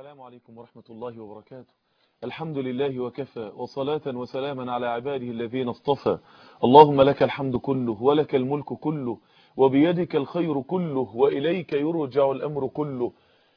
السلام عليكم ورحمة الله وبركاته الحمد لله وكفى وصلاة وسلاما على عباده الذين اصطفى اللهم لك الحمد كله ولك الملك كله وبيدك الخير كله وإليك يرجع الأمر كله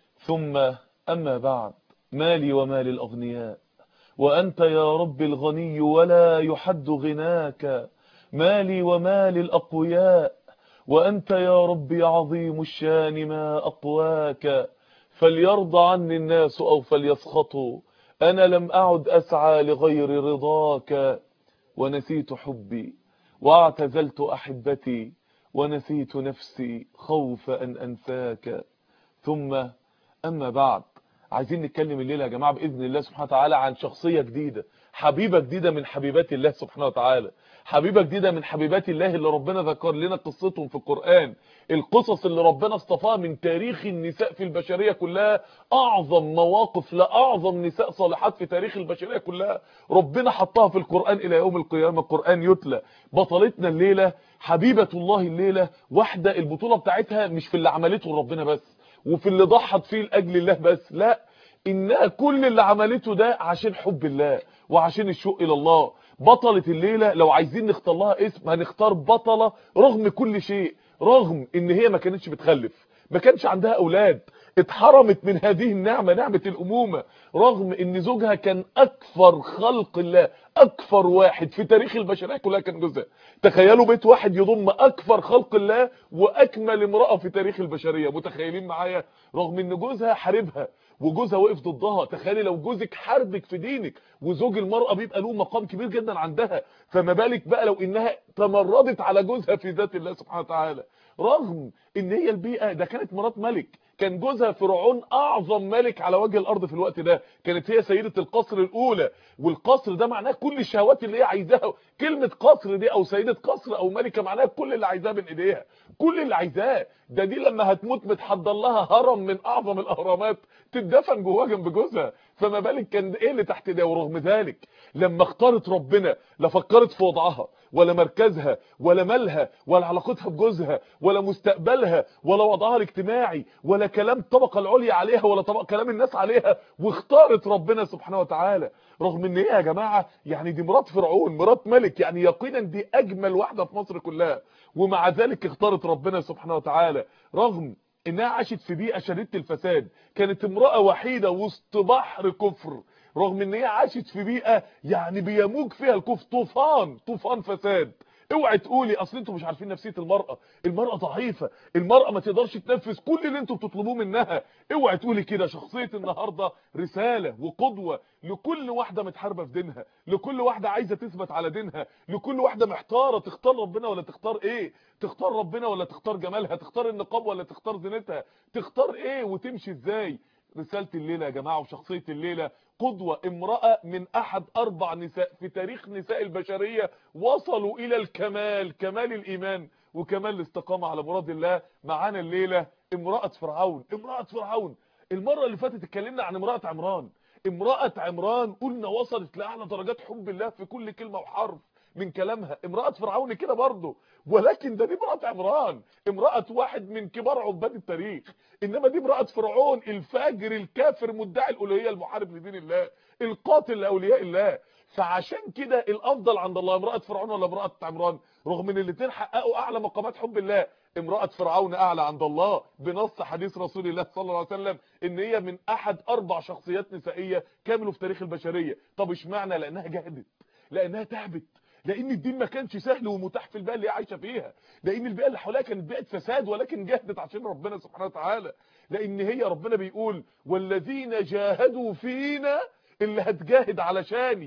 ثم أما بعد مالي ومال الأغنياء وأنت يا رب الغني ولا يحد غناك مالي ومال الأقوياء وأنت يا رب عظيم الشان ما أقواك فليرضى عني الناس أو فليسخطوا أنا لم أعد أسعى لغير رضاك ونسيت حبي واعتزلت أحبتي ونسيت نفسي خوف أن أنساك ثم أما بعد عايزين نتكلم الليلة يا جماعة بإذن الله سبحانه وتعالى عن شخصية جديدة حبيبة جديدة من حبيبات الله سبحانه وتعالى حبيبة جديدة من حبيبات الله اللي ربنا ذكر لنا قصتهم في القرآن القصص اللي ربنا اصطفاها من تاريخ النساء في البشرية كلها أعظم مواقف لأعظم نساء صالحات في تاريخ البشرية كلها ربنا حطها في القرآن إلى يوم القيامة القرآن يتلى بطلتنا الليلة حبيبة الله الليلة واحدة البطولة بتاعتها مش في اللي عملته ربنا بس وفي اللي ضحت فيه لأجل الله بس لا إنها كل اللي عملته ده عشان حب الله وعشان الشوق إلى الله بطلة الليلة لو عايزين نختار لها اسم هنختار بطلة رغم كل شيء رغم ان هي ما كانتش بتخلف ما كانش عندها اولاد اتحرمت من هذه النعمة نعمة الامومة رغم ان زوجها كان اكثر خلق الله اكثر واحد في تاريخ البشرية كلها كان جوزها تخيلوا بيت واحد يضم اكثر خلق الله واكمل امرأة في تاريخ البشرية متخيلين معايا رغم ان جوزها حاربها وجوزها وقف ضدها تخيلي لو جوزك حاربك في دينك وزوج المرأة بيبقى له مقام كبير جدا عندها فما بالك بقى لو انها تمردت على جوزها في ذات الله سبحانه وتعالى رغم ان هي البيئة ده كانت مرات ملك كان جوزها فرعون اعظم ملك على وجه الارض في الوقت ده كانت هي سيدة القصر الاولى والقصر ده معناه كل الشهوات اللي هي عايزاها كلمة قصر دي او سيدة قصر او ملكة معناها كل اللي عايزاه بين ايديها كل اللي عايزاه ده دي لما هتموت متحضر لها هرم من اعظم الاهرامات تدفن جواها جنب جوزها فما بالك كان ايه اللي تحت ده ورغم ذلك لما اختارت ربنا لا فكرت في وضعها ولا مركزها ولا مالها ولا علاقتها بجوزها ولا مستقبلها ولا وضعها الاجتماعي ولا كلام الطبقه العليا عليها ولا طبق كلام الناس عليها واختارت ربنا سبحانه وتعالى رغم ان ايه يا جماعه يعني دي مرات فرعون مرات ملك يعني يقينا دي اجمل واحده في مصر كلها ومع ذلك اختارت ربنا سبحانه وتعالى رغم انها عاشت في بيئه شديده الفساد كانت امراه وحيده وسط بحر كفر رغم ان هي عاشت في بيئه يعني بيموج فيها الكفر طوفان طوفان فساد اوعي تقولي اصل انتوا مش عارفين نفسيه المراه المراه ضعيفه المراه ما تقدرش تنفذ كل اللي انتوا بتطلبوه منها اوعي تقولي كده شخصيه النهارده رساله وقدوه لكل واحده متحاربه في دينها لكل واحده عايزه تثبت على دينها لكل واحده محتاره تختار ربنا ولا تختار ايه تختار ربنا ولا تختار جمالها تختار النقاب ولا تختار زينتها تختار ايه وتمشي ازاي رساله الليله يا جماعه وشخصيه الليله قدوة امرأة من احد اربع نساء في تاريخ نساء البشرية وصلوا الى الكمال كمال الايمان وكمال الاستقامة على مراد الله معانا الليلة امرأة فرعون امرأة فرعون المرة اللي فاتت اتكلمنا عن امرأة عمران امرأة عمران قلنا وصلت لأعلى درجات حب الله في كل كلمة وحرف من كلامها امرأة فرعون كده برضه ولكن ده دي امرأة عمران امرأة واحد من كبار عباد التاريخ انما دي امرأة فرعون الفاجر الكافر مدعي الالوهية المحارب لدين الله القاتل لاولياء الله فعشان كده الافضل عند الله امرأة فرعون ولا امرأة عمران رغم ان الاثنين حققوا اعلى مقامات حب الله امرأة فرعون اعلى عند الله بنص حديث رسول الله صلى الله عليه وسلم ان هي من احد اربع شخصيات نسائية كاملوا في تاريخ البشرية طب اشمعنى لانها جهدت لانها تعبت لان الدين ما كانش سهل ومتاح في البيئه اللي هي عايشه فيها لان البيئه اللي حواليها كانت بيئه فساد ولكن جهدت عشان ربنا سبحانه وتعالى لان هي ربنا بيقول والذين جاهدوا فينا اللي هتجاهد علشاني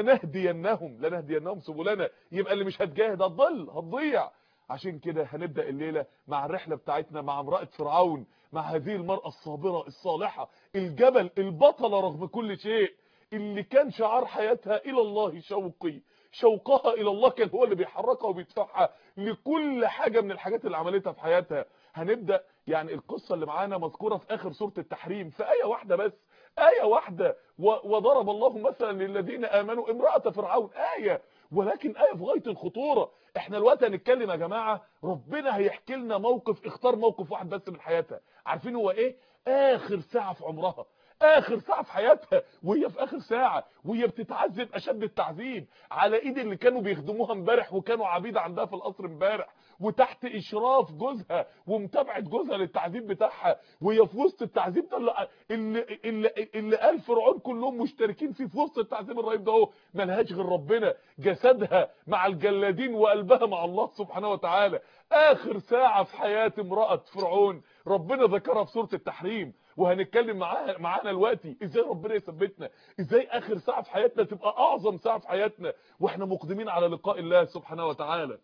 لنهدينهم لنهدينهم سبلنا يبقى اللي مش هتجاهد هتضل هتضيع عشان كده هنبدا الليله مع الرحله بتاعتنا مع امراه فرعون مع هذه المراه الصابره الصالحه الجبل البطله رغم كل شيء اللي كان شعار حياتها الى الله شوقي شوقها الى الله كان هو اللي بيحركها وبيدفعها لكل حاجة من الحاجات اللي عملتها في حياتها هنبدأ يعني القصة اللي معانا مذكورة في اخر سورة التحريم في آية واحدة بس آية واحدة وضرب الله مثلا للذين آمنوا امرأة فرعون آية ولكن آية في غاية الخطورة احنا الوقت هنتكلم يا جماعة ربنا هيحكي لنا موقف اختار موقف واحد بس من حياتها عارفين هو ايه اخر ساعة في عمرها اخر ساعه في حياتها وهي في اخر ساعه وهي بتتعذب اشد التعذيب على ايد اللي كانوا بيخدموها امبارح وكانوا عبيد عندها في القصر امبارح وتحت اشراف جوزها ومتابعه جوزها للتعذيب بتاعها وهي في وسط التعذيب ده اللي اللي اللي, اللي قال فرعون كلهم مشتركين فيه في وسط التعذيب الرهيب ده اهو ملهاش غير ربنا جسدها مع الجلادين وقلبها مع الله سبحانه وتعالى اخر ساعه في حياه امراه فرعون ربنا ذكرها في سوره التحريم وهنتكلم معاها معانا دلوقتي ازاي ربنا يثبتنا ازاي اخر ساعه في حياتنا تبقى اعظم ساعه في حياتنا واحنا مقدمين على لقاء الله سبحانه وتعالى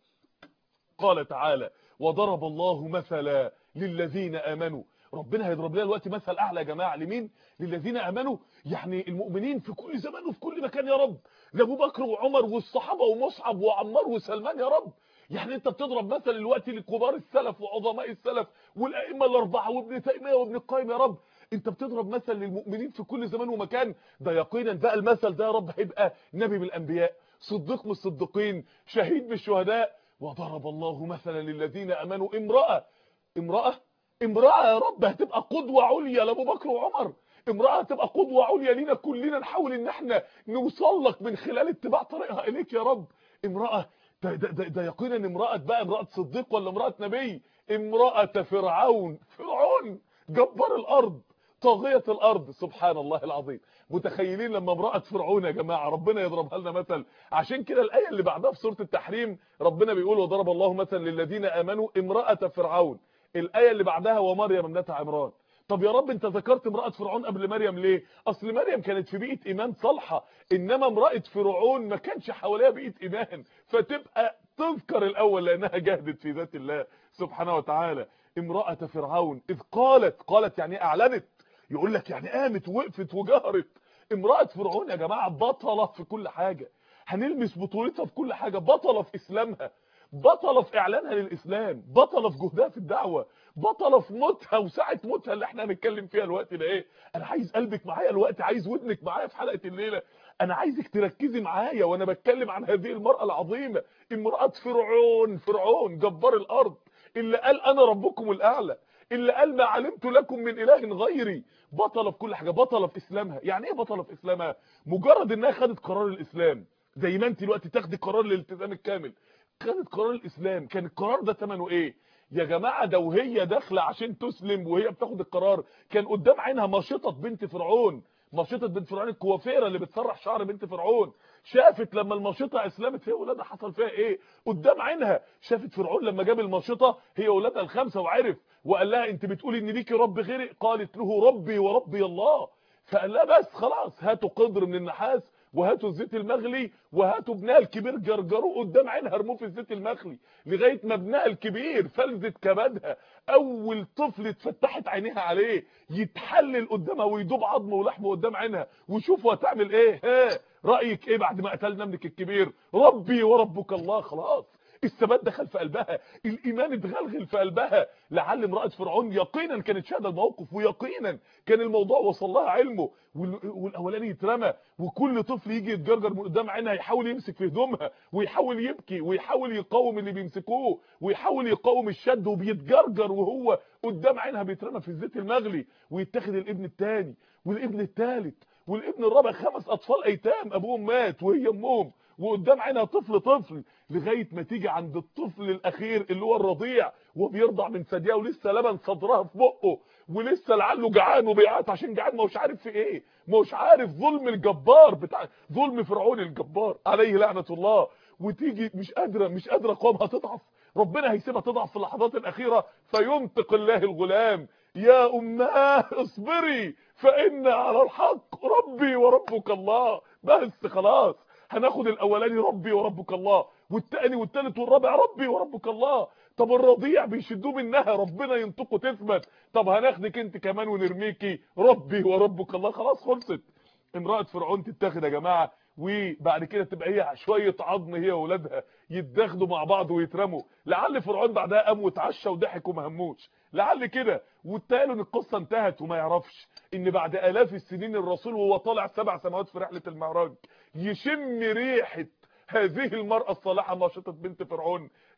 قال تعالى وضرب الله مثلا للذين امنوا ربنا هيضرب لنا دلوقتي مثل اعلى يا جماعه لمين للذين امنوا يعني المؤمنين في كل زمان وفي كل مكان يا رب لابو بكر وعمر والصحابه ومصعب وعمار وسلمان يا رب يعني انت بتضرب مثل دلوقتي لكبار السلف وعظماء السلف والائمه الاربعه وابن تيميه وابن القيم يا رب انت بتضرب مثل للمؤمنين في كل زمان ومكان ده يقينا بقى المثل ده يا رب هيبقى نبي من الانبياء صديق من الصديقين شهيد من الشهداء وضرب الله مثلا للذين امنوا امراه امراه امراه يا رب هتبقى قدوه عليا لابو بكر وعمر امراه تبقى قدوه عليا لينا كلنا نحاول ان احنا نوصل لك من خلال اتباع طريقها اليك يا رب امراه ده, ده, ده, ده يقينا امراه بقى امراه صديق ولا امراه نبي امراه فرعون فرعون جبار الارض طاغيه الارض سبحان الله العظيم متخيلين لما امراه فرعون يا جماعه ربنا يضربها لنا مثل عشان كده الايه اللي بعدها في سوره التحريم ربنا بيقول وضرب الله مثلا للذين امنوا امراه فرعون الايه اللي بعدها ومريم ابنه عمران طب يا رب انت ذكرت امراه فرعون قبل مريم ليه اصل مريم كانت في بيئه ايمان صالحه انما امراه فرعون ما كانش حواليها بيئه ايمان فتبقى تذكر الاول لانها جهدت في ذات الله سبحانه وتعالى امراه فرعون اذ قالت قالت يعني اعلنت يقول لك يعني قامت ووقفت وجهرت امراه فرعون يا جماعه بطله في كل حاجه هنلمس بطولتها في كل حاجه بطله في اسلامها بطله في اعلانها للاسلام بطله في جهدها في الدعوه بطله في موتها وساعه موتها اللي احنا هنتكلم فيها الوقت ده ايه انا عايز قلبك معايا الوقت عايز ودنك معايا في حلقه الليله انا عايزك تركزي معايا وانا بتكلم عن هذه المراه العظيمه امراه فرعون فرعون جبار الارض اللي قال انا ربكم الاعلى اللي قال ما علمت لكم من اله غيري بطله في كل حاجه بطله في اسلامها يعني ايه بطله في اسلامها مجرد انها خدت قرار الاسلام زي ما انت دلوقتي تاخدي قرار الالتزام الكامل خدت قرار الاسلام كان القرار ده ثمنه ايه يا جماعه ده وهي داخله عشان تسلم وهي بتاخد القرار كان قدام عينها مشيطه بنت فرعون مشيطه بنت فرعون الكوافيره اللي بتسرح شعر بنت فرعون شافت لما المشيطه اسلمت هي ولادها حصل فيها ايه قدام عينها شافت فرعون لما جاب المشيطه هي ولادها الخمسه وعرف وقال لها انت بتقولي ان ليكي رب غيري قالت له ربي وربي الله فقال لها بس خلاص هاتوا قدر من النحاس وهاتوا الزيت المغلي وهاتوا ابنها الكبير جرجروه قدام عينها ارموه في الزيت المغلي لغايه ما ابنها الكبير فلذت كبدها اول طفل اتفتحت عينيها عليه يتحلل قدامها ويدوب عظمه ولحمه قدام عينها وشوفوا هتعمل ايه ها رايك ايه بعد ما قتلنا ابنك الكبير ربي وربك الله خلاص الثبات دخل في قلبها الايمان اتغلغل في قلبها لعل امراه فرعون يقينا كانت شاهده الموقف ويقينا كان الموضوع وصل لها علمه والاولاني يترمى وكل طفل يجي يتجرجر من قدام عينها يحاول يمسك في هدومها ويحاول يبكي ويحاول يقاوم اللي بيمسكوه ويحاول يقاوم الشد وبيتجرجر وهو قدام عينها بيترمى في الزيت المغلي ويتاخد الابن الثاني والابن الثالث والابن الرابع خمس اطفال ايتام ابوهم مات وهي امهم وقدام عينها طفل طفل لغايه ما تيجي عند الطفل الاخير اللي هو الرضيع وبيرضع من ثديها ولسه لبن صدرها في بقه ولسه لعله جعان وبيعيط عشان جعان ما هوش عارف في ايه ما هوش عارف ظلم الجبار بتاع ظلم فرعون الجبار عليه لعنه الله وتيجي مش قادره مش قادره قوامها تضعف ربنا هيسيبها تضعف في اللحظات الاخيره فينطق الله الغلام يا اماه اصبري فان على الحق ربي وربك الله بس خلاص هناخد الاولاني ربي وربك الله والتاني والتالت والرابع ربي وربك الله طب الرضيع بيشدوه منها ربنا ينطقه تثبت طب هناخدك انت كمان ونرميكي ربي وربك الله خلاص خلصت امراه فرعون تتاخد يا جماعه وبعد كده تبقى هي شويه عظم هي واولادها يتاخدوا مع بعض ويترموا لعل فرعون بعدها قام واتعشى وضحك وما هموش لعل كده واتقالوا ان القصه انتهت وما يعرفش ان بعد الاف السنين الرسول وهو طالع سبع سماوات في رحله المعراج يشم ريحه هذه المرأة الصالحة ناشطة بنت فرعون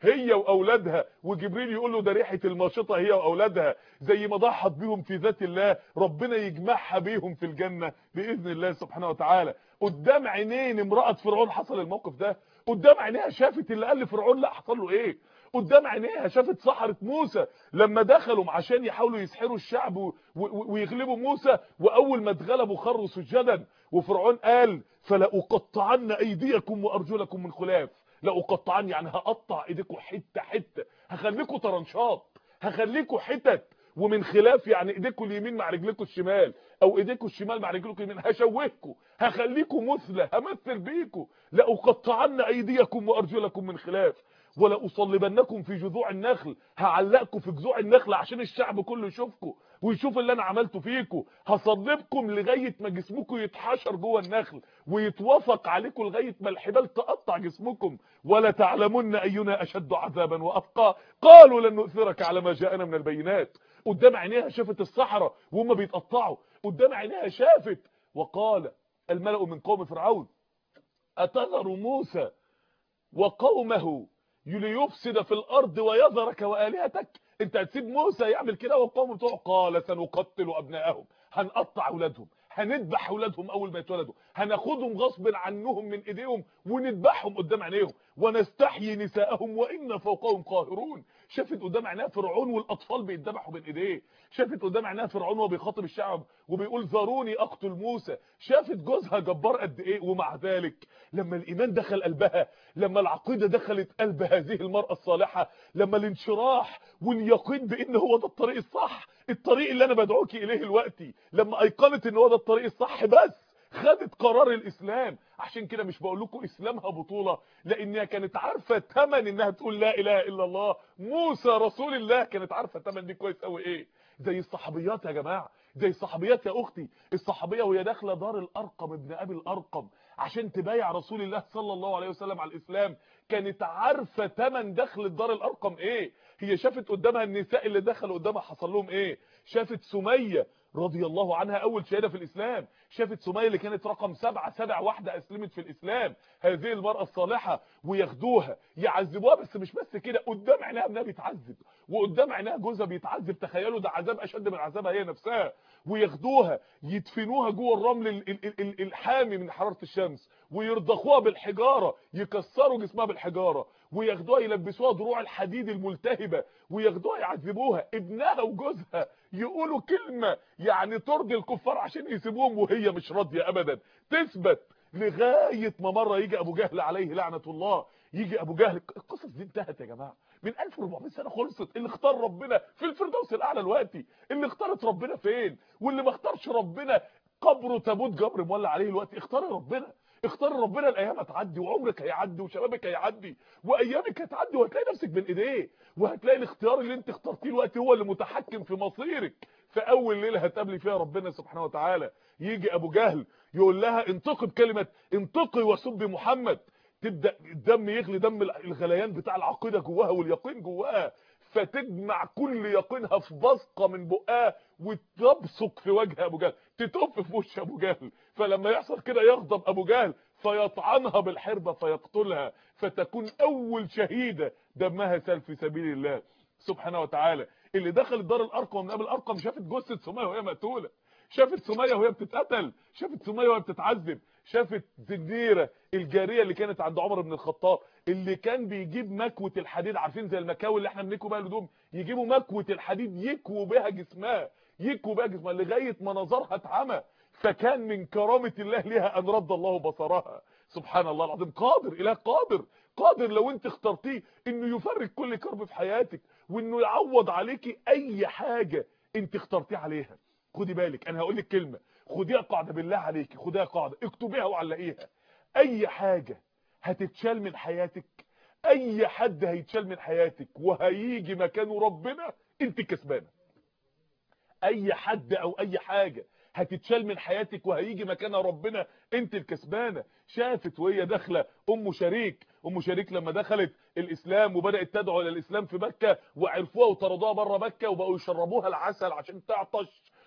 هي واولادها وجبريل يقول له ده ريحه الماشطه هي واولادها زي ما ضحت بيهم في ذات الله ربنا يجمعها بيهم في الجنه باذن الله سبحانه وتعالى قدام عينين امراه فرعون حصل الموقف ده قدام عينيها شافت اللي قال لفرعون لا حصل له ايه قدام عينيها شافت سحرة موسى لما دخلوا عشان يحاولوا يسحروا الشعب و- و- ويغلبوا موسى واول ما اتغلبوا خروا سجدا وفرعون قال فلأقطعن ايديكم وارجلكم من خلاف لأقطعن يعني هقطع ايديكم حته حته هخليكم طرنشات هخليكم حتت ومن خلاف يعني ايديكم اليمين مع رجلكم الشمال او ايديكم الشمال مع رجلكم اليمين هشوهكم هخليكم مثلى همثل بيكم لأقطعن ايديكم وارجلكم من خلاف ولا اصلبنكم في جذوع النخل هعلقكم في جذوع النخل عشان الشعب كله يشوفكم ويشوف اللي انا عملته فيكم هصلبكم لغايه ما جسمكم يتحشر جوه النخل ويتوافق عليكم لغايه ما الحبال تقطع جسمكم ولا تعلمن اينا اشد عذابا وابقى قالوا لن نؤثرك على ما جاءنا من البينات قدام عينيها شافت الصحراء وهم بيتقطعوا قدام عينيها شافت وقال الملأ من قوم فرعون اتذر موسى وقومه ليفسد في الارض ويذرك والهتك انت هتسيب موسى يعمل كده والقوم بتوعه قال سنقتل ابنائهم هنقطع اولادهم هنذبح اولادهم اول ما يتولدوا هناخدهم غصب عنهم من ايديهم ونذبحهم قدام عينيهم ونستحيي نساءهم وان فوقهم قاهرون شافت قدام عينيها فرعون والاطفال بيتذبحوا بين ايديه شافت قدام عينيها فرعون وهو بيخاطب الشعب وبيقول ذروني اقتل موسى شافت جوزها جبار قد ايه ومع ذلك لما الايمان دخل قلبها لما العقيده دخلت قلب هذه المراه الصالحه لما الانشراح واليقين بان هو ده الطريق الصح الطريق اللي انا بدعوك اليه دلوقتي لما ايقنت ان هو ده الطريق الصح بس خدت قرار الاسلام عشان كده مش بقول لكم اسلامها بطوله لانها كانت عارفه ثمن انها تقول لا اله الا الله موسى رسول الله كانت عارفه ثمن دي كويس قوي ايه زي الصحابيات يا جماعه زي الصحابيات يا اختي الصحابيه وهي داخله دار الارقم ابن ابي الارقم عشان تبايع رسول الله صلى الله عليه وسلم على الاسلام كانت عارفه ثمن دخل دار الارقم ايه هي شافت قدامها النساء اللي دخلوا قدامها حصل لهم ايه شافت سميه رضي الله عنها اول شهاده في الاسلام شافت سميه اللي كانت رقم سبعة سبع واحده اسلمت في الاسلام هذه المراه الصالحه وياخدوها يعذبوها بس مش بس كده قدام عينها ابنها بيتعذب وقدام عينها جوزها بيتعذب تخيلوا ده عذاب اشد من عذابها هي نفسها وياخدوها يدفنوها جوه الرمل ال- ال- ال- الحامي من حراره الشمس ويرضخوها بالحجاره يكسروا جسمها بالحجاره وياخدوها يلبسوها دروع الحديد الملتهبه وياخدوها يعذبوها ابنها وجوزها يقولوا كلمه يعني ترضي الكفار عشان يسيبوهم وهي مش راضيه ابدا تثبت لغايه ما مره يجي ابو جهل عليه لعنه الله يجي ابو جهل القصص دي انتهت يا جماعه من 1400 سنه خلصت اللي اختار ربنا في الفردوس الاعلى دلوقتي اللي اختارت ربنا فين واللي ما اختارش ربنا قبره تابوت جبر مولع عليه الوقت اختار ربنا اختار ربنا الايام هتعدي وعمرك هيعدي وشبابك هيعدي وايامك هتعدي وهتلاقي نفسك بين ايديه وهتلاقي الاختيار اللي انت اخترتيه الوقت هو اللي متحكم في مصيرك في اول ليله هتقابلي فيها ربنا سبحانه وتعالى يجي ابو جهل يقول لها انطقي بكلمه انطقي وسبي محمد تبدا الدم يغلي دم الغليان بتاع العقيده جواها واليقين جواها فتجمع كل يقينها في بصقه من بقها وتبصق في وجه ابو جهل تتف في وش ابو جهل فلما يحصل كده يغضب ابو جهل فيطعنها بالحربه فيقتلها فتكون اول شهيده دمها سال في سبيل الله سبحانه وتعالى اللي دخل دار الارقم من قبل الارقم شافت جثه سميه وهي مقتوله شافت سميه وهي بتتقتل شافت سميه وهي بتتعذب شافت زنيره الجاريه اللي كانت عند عمر بن الخطاب اللي كان بيجيب مكوه الحديد عارفين زي المكاوي اللي احنا بنكوي بيها الهدوم يجيبوا مكوه الحديد يكووا بها جسمها يكووا بها جسمها لغايه ما نظرها اتعمى فكان من كرامه الله لها ان رد الله بصرها سبحان الله العظيم قادر اله قادر قادر لو انت اخترتيه انه يفرج كل كرب في حياتك وانه يعوض عليكي اي حاجه انت اخترتيه عليها خدي بالك انا هقول لك كلمه خديها قاعده بالله عليكي خديها قاعده اكتبيها وعلقيها اي حاجه هتتشال من حياتك اي حد هيتشال من حياتك وهيجي مكانه ربنا انت كسبانه اي حد او اي حاجه هتتشال من حياتك وهيجي مكانها ربنا انت الكسبانه شافت وهي داخله ام شريك ام شريك لما دخلت الاسلام وبدات تدعو الى الاسلام في مكه وعرفوها وطردوها بره مكه وبقوا يشربوها العسل عشان تعطش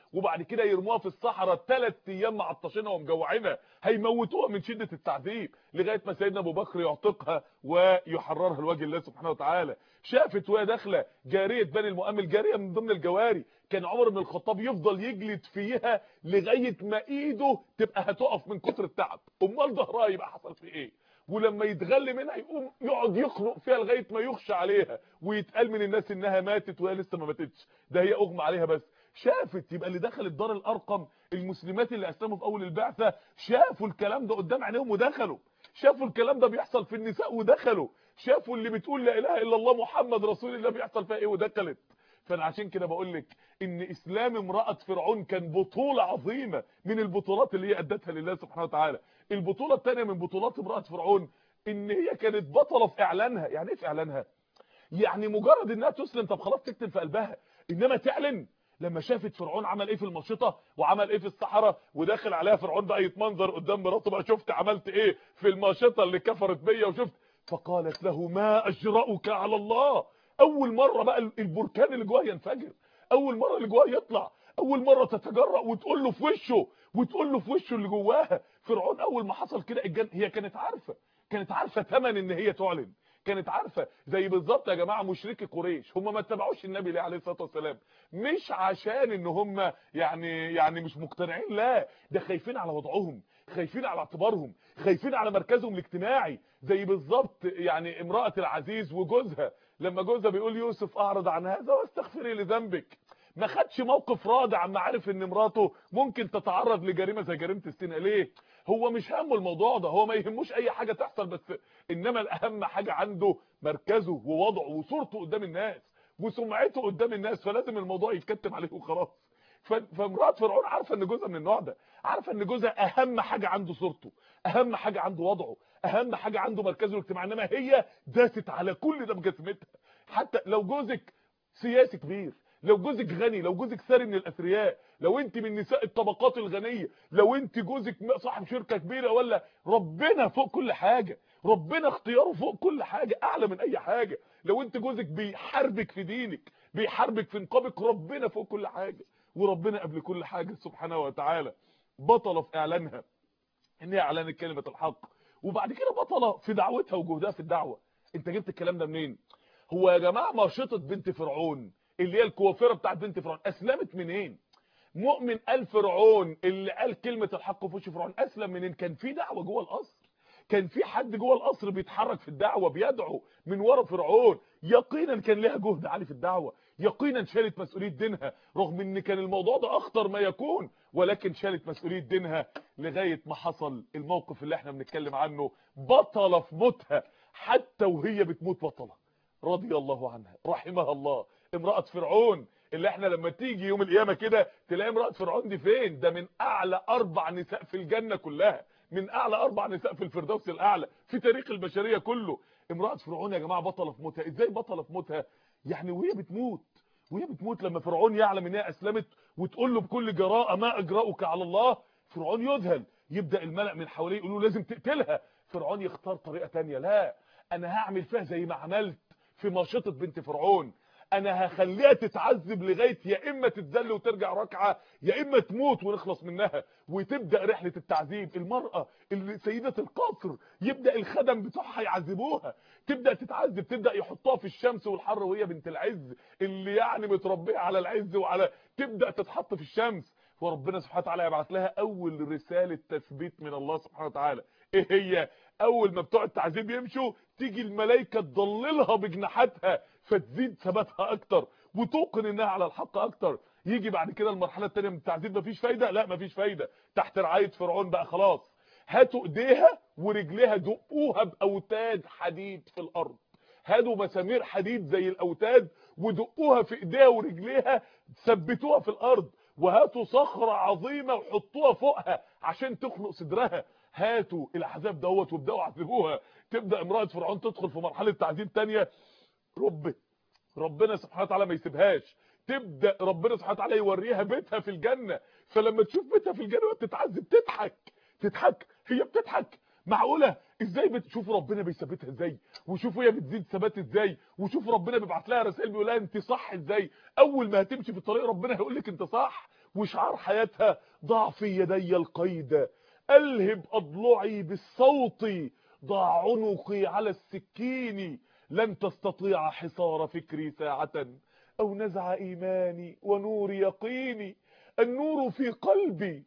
وبعد كده يرموها في الصحراء ثلاث ايام معطشينها ومجوعينها هيموتوها من شده التعذيب لغايه ما سيدنا ابو بكر يعتقها ويحررها لوجه الله سبحانه وتعالى شافت وهي داخله جاريه بني المؤمل جاريه من ضمن الجواري كان عمر بن الخطاب يفضل يجلد فيها لغايه ما ايده تبقى هتقف من كتر التعب امال ظهرها يبقى حصل فيه ايه ولما يتغل منها يقوم يقعد يخنق فيها لغايه ما يخشى عليها ويتقال من الناس انها ماتت وهي لسه ما ماتتش ده هي اغمى عليها بس شافت يبقى اللي دخلت دار الارقم المسلمات اللي اسلموا في اول البعثه شافوا الكلام ده قدام عينيهم ودخلوا شافوا الكلام ده بيحصل في النساء ودخلوا شافوا اللي بتقول لا اله الا الله محمد رسول الله بيحصل فيها ايه ودخلت فانا عشان كده بقول لك ان اسلام امراه فرعون كان بطوله عظيمه من البطولات اللي هي ادتها لله سبحانه وتعالى البطوله الثانيه من بطولات امراه فرعون ان هي كانت بطله في اعلانها يعني ايه في اعلانها يعني مجرد انها تسلم طب خلاص تكتب في قلبها انما تعلن لما شافت فرعون عمل ايه في المشيطه وعمل ايه في الصحراء وداخل عليها فرعون بقى يتمنظر قدام مراته بقى شفت عملت ايه في المشيطه اللي كفرت بيا وشفت فقالت له ما اجرأك على الله اول مره بقى البركان اللي جواها ينفجر اول مره اللي جواها يطلع اول مره تتجرأ وتقول له في وشه وتقول له في وشه اللي جواها فرعون اول ما حصل كده الجن هي كانت عارفه كانت عارفه ثمن ان هي تعلن كانت عارفه زي بالظبط يا جماعه مشركي قريش هم ما اتبعوش النبي ليه عليه الصلاه والسلام مش عشان ان هم يعني يعني مش مقتنعين لا ده خايفين على وضعهم خايفين على اعتبارهم خايفين على مركزهم الاجتماعي زي بالظبط يعني امراه العزيز وجوزها لما جوزها بيقول يوسف اعرض عن هذا واستغفري لذنبك ما خدش موقف رادع عما عارف ان مراته ممكن تتعرض لجريمه زي جريمه السنه ليه هو مش همه الموضوع ده هو ما يهموش اي حاجه تحصل بس انما الاهم حاجه عنده مركزه ووضعه وصورته قدام الناس وسمعته قدام الناس فلازم الموضوع يتكتب عليه وخلاص فامراه فرعون عارفه ان جوزها من النوع ده عارفه ان جوزها اهم حاجه عنده صورته اهم حاجه عنده وضعه اهم حاجه عنده مركزه الاجتماعي انما هي داست على كل ده بجسمتها حتى لو جوزك سياسي كبير لو جوزك غني لو جوزك ثري من الاثرياء لو انت من نساء الطبقات الغنيه لو انت جوزك صاحب شركه كبيره ولا ربنا فوق كل حاجه ربنا اختياره فوق كل حاجه اعلى من اي حاجه لو انت جوزك بيحاربك في دينك بيحاربك في نقابك ربنا فوق كل حاجه وربنا قبل كل حاجه سبحانه وتعالى بطله في اعلانها ان هي اعلنت كلمه الحق وبعد كده بطله في دعوتها وجهدها في الدعوه انت جبت الكلام ده منين هو يا جماعه مرشطه بنت فرعون اللي هي الكوافره بتاعت بنت فرعون اسلمت منين مؤمن ال فرعون اللي قال كلمه الحق في وش فرعون اسلم منين كان في دعوه جوه القصر كان في حد جوه القصر بيتحرك في الدعوه بيدعو من ورا فرعون يقينا كان لها جهد عالي في الدعوه يقينا شالت مسؤوليه دينها رغم ان كان الموضوع ده اخطر ما يكون ولكن شالت مسؤوليه دينها لغايه ما حصل الموقف اللي احنا بنتكلم عنه بطله في موتها حتى وهي بتموت بطله رضي الله عنها رحمها الله امراه فرعون اللي احنا لما تيجي يوم القيامه كده تلاقي امراه فرعون دي فين ده من اعلى اربع نساء في الجنه كلها من اعلى اربع نساء في الفردوس الاعلى في تاريخ البشريه كله امراه فرعون يا جماعه بطله في موتها ازاي بطله في موتها يعني وهي بتموت وهي بتموت لما فرعون يعلم انها اسلمت وتقول له بكل جراءه ما اجراؤك على الله فرعون يذهل يبدا الملأ من حواليه يقولوا لازم تقتلها فرعون يختار طريقه تانية لا انا هعمل فيها زي ما عملت في ماشطه بنت فرعون انا هخليها تتعذب لغايه يا اما تتذل وترجع ركعه يا اما تموت ونخلص منها وتبدا رحله التعذيب المراه اللي سيده القصر يبدا الخدم بتوعها يعذبوها تبدا تتعذب تبدا يحطوها في الشمس والحر وهي بنت العز اللي يعني متربيه على العز وعلى تبدا تتحط في الشمس وربنا سبحانه وتعالى يبعث لها اول رساله تثبيت من الله سبحانه وتعالى ايه هي اول ما بتوع التعذيب يمشوا تيجي الملائكه تضللها بجناحاتها فتزيد ثباتها اكتر وتوقن انها على الحق اكتر يجي بعد كده المرحله الثانيه من التعذيب مفيش فايده لا مفيش فايده تحت رعايه فرعون بقى خلاص هاتوا ايديها ورجليها دقوها باوتاد حديد في الارض هاتوا مسامير حديد زي الاوتاد ودقوها في ايديها ورجليها ثبتوها في الارض وهاتوا صخره عظيمه وحطوها فوقها عشان تخنق صدرها هاتوا الاحزاب دوت وابداوا عذبوها تبدا امراه فرعون تدخل في مرحله تعذيب ثانيه رب ربنا سبحانه وتعالى ما يسيبهاش تبدا ربنا سبحانه وتعالى يوريها بيتها في الجنه فلما تشوف بيتها في الجنه وتتعذب تضحك تضحك هي بتضحك معقوله ازاي بتشوفوا ربنا بيثبتها ازاي وشوفوا هي بتزيد ثبات ازاي وشوفوا ربنا بيبعت لها رسائل بيقول لها انت صح ازاي اول ما هتمشي في الطريق ربنا هيقول لك انت صح وشعار حياتها ضع في يدي القيد ألهب أضلعي بالصوت ضع عنقي على السكين لن تستطيع حصار فكري ساعة أو نزع إيماني ونور يقيني النور في قلبي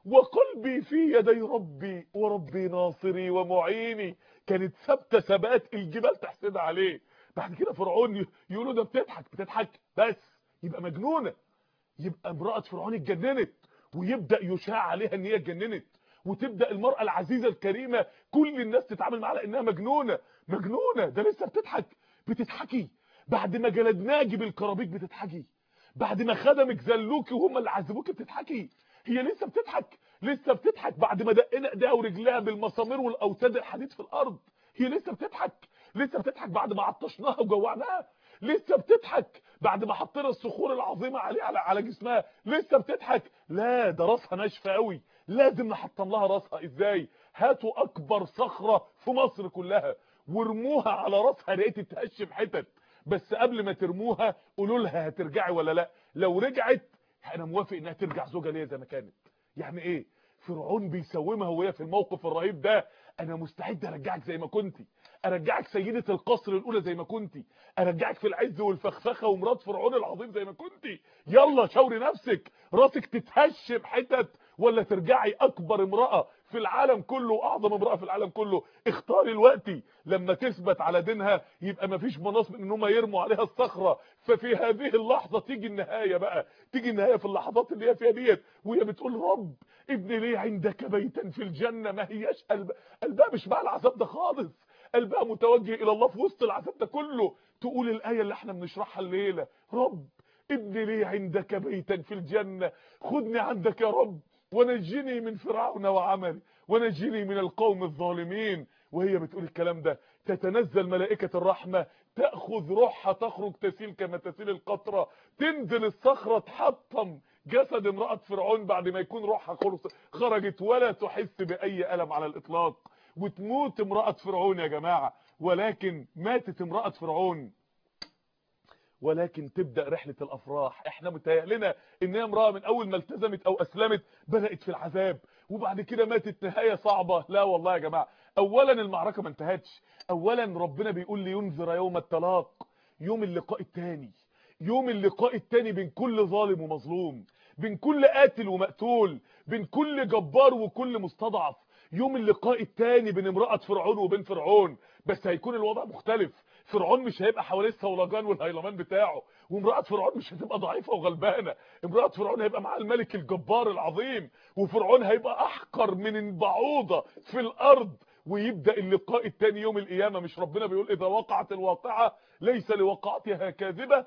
وقلبي في يدي ربي وربي ناصري ومعيني كانت ثابته ثبات الجبال تحسد عليه بعد كده فرعون يقولوا ده بتضحك بتضحك بس يبقى مجنونه يبقى امراه فرعون اتجننت ويبدا يشاع عليها ان هي اتجننت وتبدا المراه العزيزه الكريمه كل الناس تتعامل معاها انها مجنونه مجنونه ده لسه بتضحك بتضحكي بعد ما جلدناكي بالكرابيك بتضحكي بعد ما خدمك زلوكي وهم اللي عذبوكي بتضحكي هي لسه بتضحك لسه بتضحك بعد ما دقنا ايديها ورجلها بالمسامير والاوتاد الحديد في الارض هي لسه بتضحك لسه بتضحك بعد ما عطشناها وجوعناها لسه بتضحك بعد ما حطينا الصخور العظيمه عليه على على جسمها لسه بتضحك لا ده راسها ناشفه قوي لازم نحطم لها راسها ازاي هاتوا اكبر صخره في مصر كلها وارموها على راسها لقيت تهشم حتت بس قبل ما ترموها قولوا لها هترجعي ولا لا لو رجعت انا موافق انها ترجع زوجة ليا زي ما كانت يعني ايه فرعون بيسومها وهي في الموقف الرهيب ده انا مستعد ارجعك زي ما كنتي ارجعك سيدة القصر الاولى زي ما كنتي ارجعك في العز والفخفخه ومرات فرعون العظيم زي ما كنتي يلا شاوري نفسك راسك تتهشم حتت ولا ترجعي اكبر امراه في العالم كله واعظم امراه في العالم كله اختاري الوقت لما تثبت على دينها يبقى مفيش مناص من ان هم يرموا عليها الصخره ففي هذه اللحظه تيجي النهايه بقى تيجي النهايه في اللحظات اللي هي فيها ديت وهي بتقول رب ابني لي عندك بيتا في الجنه ما هياش قلب قلبها مش مع العذاب ده خالص قلبها متوجه الى الله في وسط العذاب ده كله تقول الايه اللي احنا بنشرحها الليله رب ابني لي عندك بيتا في الجنه خدني عندك يا رب ونجني من فرعون وعملي ونجني من القوم الظالمين وهي بتقول الكلام ده تتنزل ملائكة الرحمة تأخذ روحها تخرج تسيل كما تسيل القطرة تنزل الصخرة تحطم جسد امرأة فرعون بعد ما يكون روحها خلص خرجت ولا تحس بأي ألم على الإطلاق وتموت امرأة فرعون يا جماعة ولكن ماتت امرأة فرعون ولكن تبدا رحله الافراح احنا متهيألنا ان هي امراه من اول ما التزمت او اسلمت بدات في العذاب وبعد كده ماتت نهايه صعبه لا والله يا جماعه اولا المعركه ما انتهتش اولا ربنا بيقول لي ينذر يوم الطلاق يوم اللقاء الثاني يوم اللقاء الثاني بين كل ظالم ومظلوم بين كل قاتل ومقتول بين كل جبار وكل مستضعف يوم اللقاء الثاني بين امراه فرعون وبين فرعون بس هيكون الوضع مختلف فرعون مش هيبقى حواليه الصولجان والهيلمان بتاعه وامراه فرعون مش هتبقى ضعيفه وغلبانه امراه فرعون هيبقى معاها الملك الجبار العظيم وفرعون هيبقى احقر من البعوضه في الارض ويبدا اللقاء الثاني يوم القيامه مش ربنا بيقول اذا وقعت الواقعه ليس لوقعتها كاذبه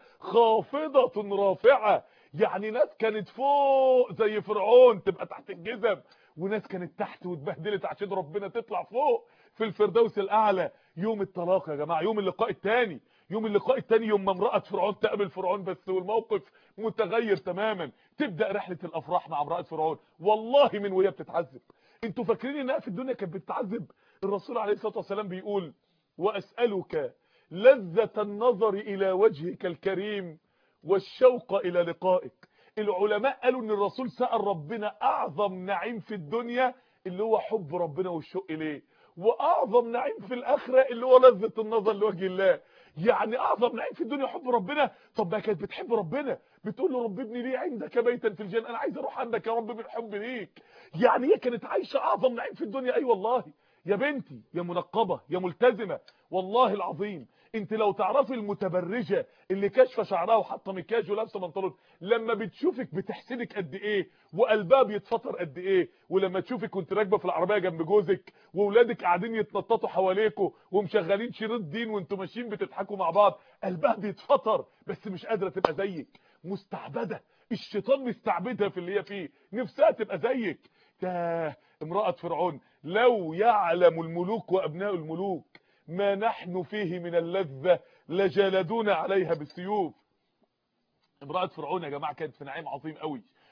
خافضه رافعه يعني ناس كانت فوق زي فرعون تبقى تحت الجزم وناس كانت تحت واتبهدلت عشان ربنا تطلع فوق في الفردوس الاعلى يوم الطلاق يا جماعه يوم اللقاء الثاني يوم اللقاء الثاني يوم ما امراه فرعون تقابل فرعون بس والموقف متغير تماما تبدا رحله الافراح مع امراه فرعون والله من وهي بتتعذب انتوا فاكرين انها في الدنيا كانت بتتعذب الرسول عليه الصلاه والسلام بيقول واسالك لذة النظر الى وجهك الكريم والشوق الى لقائك العلماء قالوا ان الرسول سأل ربنا اعظم نعيم في الدنيا اللي هو حب ربنا والشوق اليه واعظم نعيم في الاخره اللي هو لذة النظر لوجه الله يعني اعظم نعيم في الدنيا حب ربنا طب ما كانت بتحب ربنا بتقول له رب ابني لي عندك بيتا في الجنه انا عايز اروح عندك يا رب بالحب ليك يعني هي كانت عايشه اعظم نعيم في الدنيا اي أيوة والله يا بنتي يا منقبه يا ملتزمه والله العظيم انت لو تعرفي المتبرجه اللي كاشفه شعرها وحاطه مكياج ولابسه بنطلون لما بتشوفك بتحسدك قد ايه وقلبها بيتفطر قد ايه ولما تشوفك وانت راكبه في العربيه جنب جوزك واولادك قاعدين يتنططوا حواليكوا ومشغلين شريط دين وانتوا ماشيين بتضحكوا مع بعض قلبها بيتفطر بس مش قادره تبقى زيك مستعبده الشيطان مستعبدها في اللي هي فيه نفسها تبقى زيك ده امراه فرعون لو يعلم الملوك وابناء الملوك ما نحن فيه من اللذة لجلدونا عليها بالسيوف امرأة فرعون يا جماعة كانت في نعيم عظيم قوي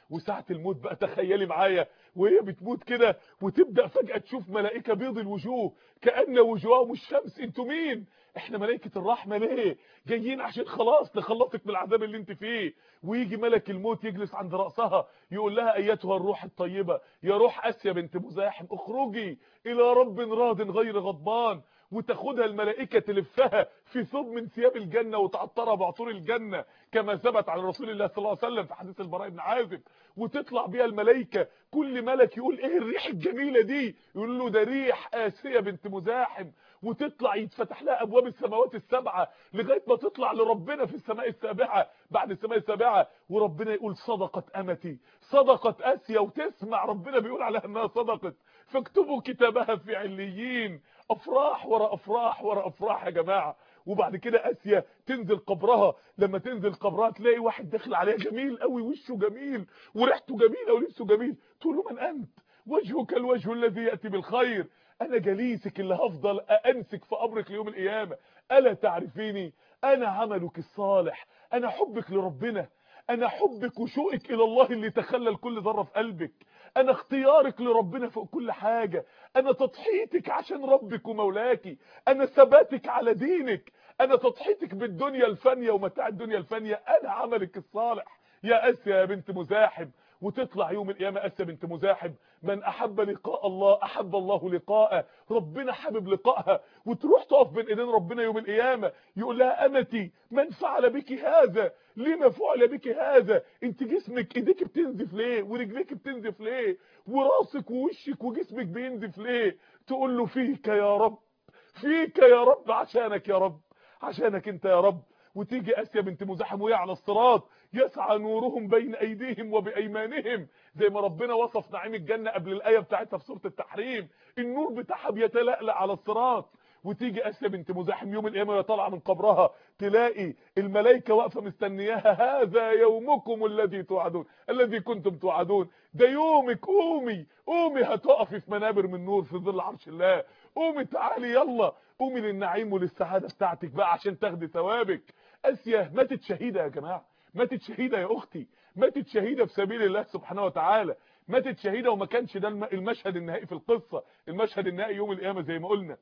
وساعه الموت بقى تخيلي معايا وهي بتموت كده وتبدا فجاه تشوف ملائكه بيض الوجوه كان وجوههم الشمس انتوا مين احنا ملائكه الرحمه ليه جايين عشان خلاص نخلصك من العذاب اللي انت فيه ويجي ملك الموت يجلس عند راسها يقول لها ايتها الروح الطيبه يا روح اسيا بنت مزاحم اخرجي الى رب راض غير غضبان وتاخدها الملائكه تلفها في ثوب من ثياب الجنه وتعطرها بعطور الجنه كما ثبت عن رسول الله صلى الله عليه وسلم في حديث البراء بن عازب وتطلع بيها الملائكه كل ملك يقول ايه الريح الجميله دي يقول له ده ريح اسيه بنت مزاحم وتطلع يتفتح لها ابواب السماوات السبعه لغايه ما تطلع لربنا في السماء السابعه بعد السماء السابعه وربنا يقول صدقت امتي صدقت اسيا وتسمع ربنا بيقول عليها انها صدقت فاكتبوا كتابها في عليين افراح ورا افراح ورا افراح يا جماعه وبعد كده اسيا تنزل قبرها لما تنزل قبرها تلاقي واحد داخل عليها جميل قوي وشه جميل وريحته جميله ولبسه جميل تقول له من انت وجهك الوجه الذي ياتي بالخير انا جليسك اللي هفضل انسك في قبرك ليوم القيامه الا تعرفيني انا عملك الصالح انا حبك لربنا انا حبك وشوقك الى الله اللي تخلل كل ذره في قلبك انا اختيارك لربنا فوق كل حاجه انا تضحيتك عشان ربك ومولاكي انا ثباتك على دينك انا تضحيتك بالدنيا الفانيه ومتاع الدنيا الفانيه انا عملك الصالح يا اسيا يا بنت مزاحم وتطلع يوم القيامه اسيا بنت مزاحم من احب لقاء الله احب الله لقاءه ربنا حابب لقائها وتروح تقف بين ايدين ربنا يوم القيامه يقول لها امتي من فعل بك هذا لما فعل بك هذا انت جسمك ايديك بتنزف ليه ورجليك بتنزف ليه وراسك ووشك وجسمك بينزف ليه تقول له فيك يا رب فيك يا رب عشانك يا رب عشانك انت يا رب وتيجي اسيا بنت مزاحم وهي على الصراط يسعى نورهم بين ايديهم وبايمانهم زي ما ربنا وصف نعيم الجنه قبل الايه بتاعتها في سوره التحريم النور بتاعها بيتلألأ على الصراط وتيجي اسيا بنت مزاحم يوم القيامه وهي طالعه من قبرها تلاقي الملائكه واقفه مستنياها هذا يومكم الذي توعدون الذي كنتم توعدون ده يومك قومي قومي هتقفي في منابر من نور في ظل عرش الله قومي تعالي يلا قومي للنعيم وللسعاده بتاعتك بقى عشان تاخدي ثوابك اسيا ماتت شهيده يا جماعه ماتت شهيده يا اختي ماتت شهيده في سبيل الله سبحانه وتعالى ماتت شهيده وما كانش ده المشهد النهائي في القصه المشهد النهائي يوم القيامه زي ما قلنا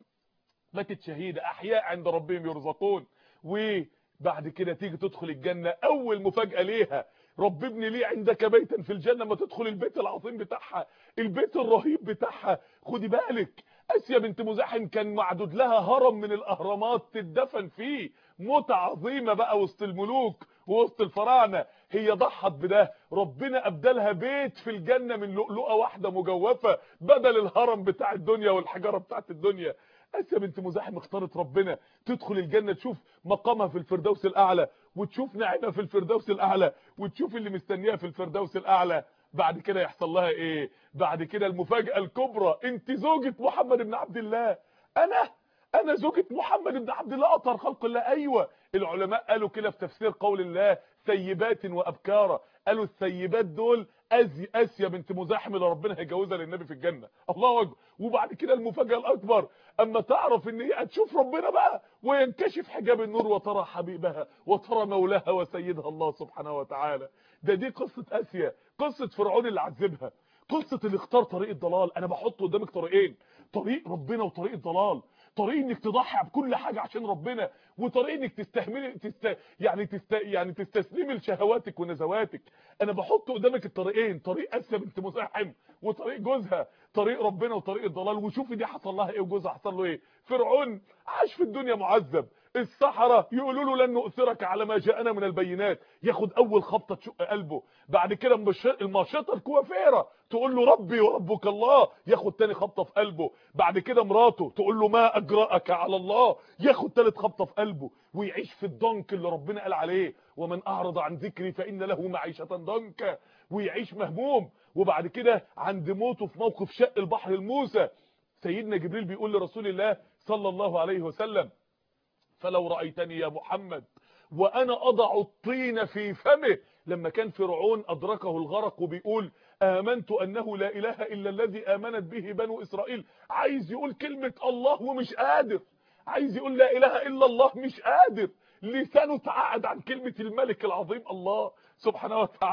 ماتت شهيده احياء عند ربهم يرزقون وبعد كده تيجي تدخل الجنه اول مفاجاه ليها رب ابني لي عندك بيتا في الجنه ما تدخل البيت العظيم بتاعها البيت الرهيب بتاعها خدي بالك اسيا بنت مزاحم كان معدود لها هرم من الاهرامات تدفن فيه موتة عظيمة بقى وسط الملوك ووسط الفراعنه هي ضحت بده ربنا ابدلها بيت في الجنه من لؤلؤه واحده مجوفه بدل الهرم بتاع الدنيا والحجاره بتاعت الدنيا اسيا بنت مزاحم اختارت ربنا تدخل الجنه تشوف مقامها في الفردوس الاعلى وتشوف نعيمها في الفردوس الاعلى وتشوف اللي مستنيها في الفردوس الاعلى بعد كده يحصل لها ايه بعد كده المفاجاه الكبرى انت زوجة محمد بن عبد الله انا انا زوجة محمد بن عبد الله اطهر خلق الله ايوه العلماء قالوا كده في تفسير قول الله ثيبات وابكارا قالوا الثيبات دول أزي اسيا بنت مزاحم اللي ربنا هيجوزها للنبي في الجنه الله اكبر وبعد كده المفاجاه الاكبر اما تعرف ان هي هتشوف ربنا بقى وينكشف حجاب النور وترى حبيبها وترى مولاها وسيدها الله سبحانه وتعالى ده دي قصه اسيا قصه فرعون اللي عذبها قصه اللي اختار طريق الضلال انا بحط قدامك طريقين طريق ربنا وطريق الضلال طريق انك تضحي بكل حاجه عشان ربنا وطريق انك تستهملي تست... يعني تست... يعني تستسلمي لشهواتك ونزواتك انا بحط قدامك الطريقين طريق اسيا بنت مزاحم وطريق جوزها طريق ربنا وطريق الضلال وشوفي دي حصل لها ايه وجوزها حصل له ايه فرعون عاش في الدنيا معذب السحرة يقولوا له لن نؤثرك على ما جاءنا من البينات ياخد اول خبطه تشق قلبه بعد كده الماشطه الكوافيره تقول له ربي وربك الله ياخد تاني خبطه في قلبه بعد كده مراته تقول له ما اجراك على الله ياخد تالت خبطه في قلبه ويعيش في الضنك اللي ربنا قال عليه ومن اعرض عن ذكري فان له معيشه ضنكا ويعيش مهموم وبعد كده عند موته في موقف شق البحر الموسى سيدنا جبريل بيقول لرسول الله صلى الله عليه وسلم فلو رأيتني يا محمد وأنا أضع الطين في فمه لما كان فرعون أدركه الغرق وبيقول آمنت أنه لا إله إلا الذي آمنت به بنو إسرائيل عايز يقول كلمة الله ومش قادر عايز يقول لا إله إلا الله مش قادر لسانه تعقد عن كلمة الملك العظيم الله سبحانه وتعالى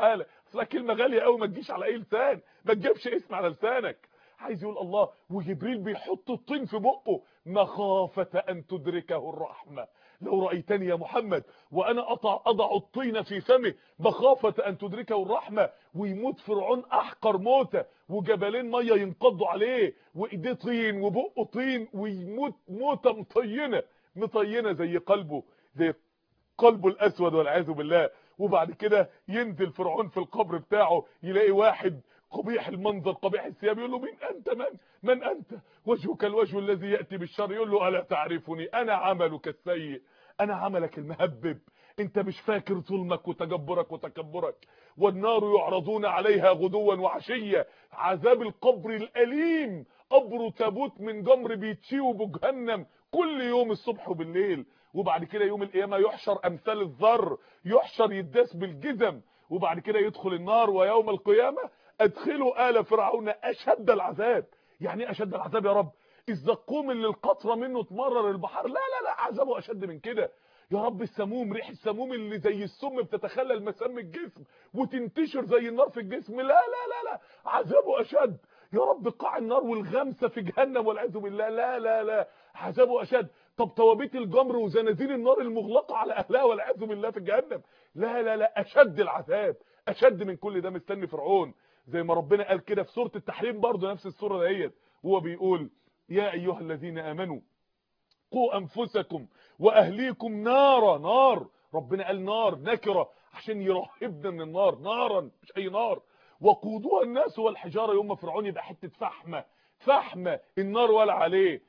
اصل كلمه غاليه قوي ما تجيش على اي لسان ما تجيبش اسم على لسانك عايز يقول الله وجبريل بيحط الطين في بقه مخافه ان تدركه الرحمه لو رايتني يا محمد وانا اضع اضع الطين في فمه مخافه ان تدركه الرحمه ويموت فرعون احقر موته وجبلين ميه ينقضوا عليه وايديه طين وبقه طين ويموت موته مطينه مطينه زي قلبه زي قلبه الاسود والعياذ بالله وبعد كده ينزل فرعون في القبر بتاعه يلاقي واحد قبيح المنظر قبيح الثياب يقول له مين انت من من انت وجهك الوجه الذي ياتي بالشر يقول له الا تعرفني انا عملك السيء انا عملك المهبب انت مش فاكر ظلمك وتجبرك وتكبرك والنار يعرضون عليها غدوا وعشيا عذاب القبر الاليم قبر تابوت من جمر بيتشيوا بجهنم كل يوم الصبح وبالليل وبعد كده يوم القيامه يحشر امثال الذر يحشر يداس بالجزم وبعد كده يدخل النار ويوم القيامه ادخلوا آل فرعون اشد العذاب يعني ايه اشد العذاب يا رب الزقوم اللي القطره منه تمرر البحر لا لا لا عذابه اشد من كده يا رب السموم ريح السموم اللي زي السم بتتخلل مسام الجسم وتنتشر زي النار في الجسم لا لا لا لا عذابه اشد يا رب قاع النار والغمسه في جهنم والعياذ بالله لا لا لا عذابه اشد طب توابيت الجمر وزنازين النار المغلقه على اهلها والعياذ بالله في جهنم لا لا لا اشد العذاب اشد من كل ده مستني فرعون زي ما ربنا قال كده في سوره التحريم برضه نفس السوره ديت وهو بيقول يا ايها الذين امنوا قوا انفسكم واهليكم نارا نار ربنا قال نار نكره عشان يرهبنا من النار نارا مش اي نار وقودها الناس والحجاره يوم فرعون يبقى حته فحمه فحمه النار ولا عليه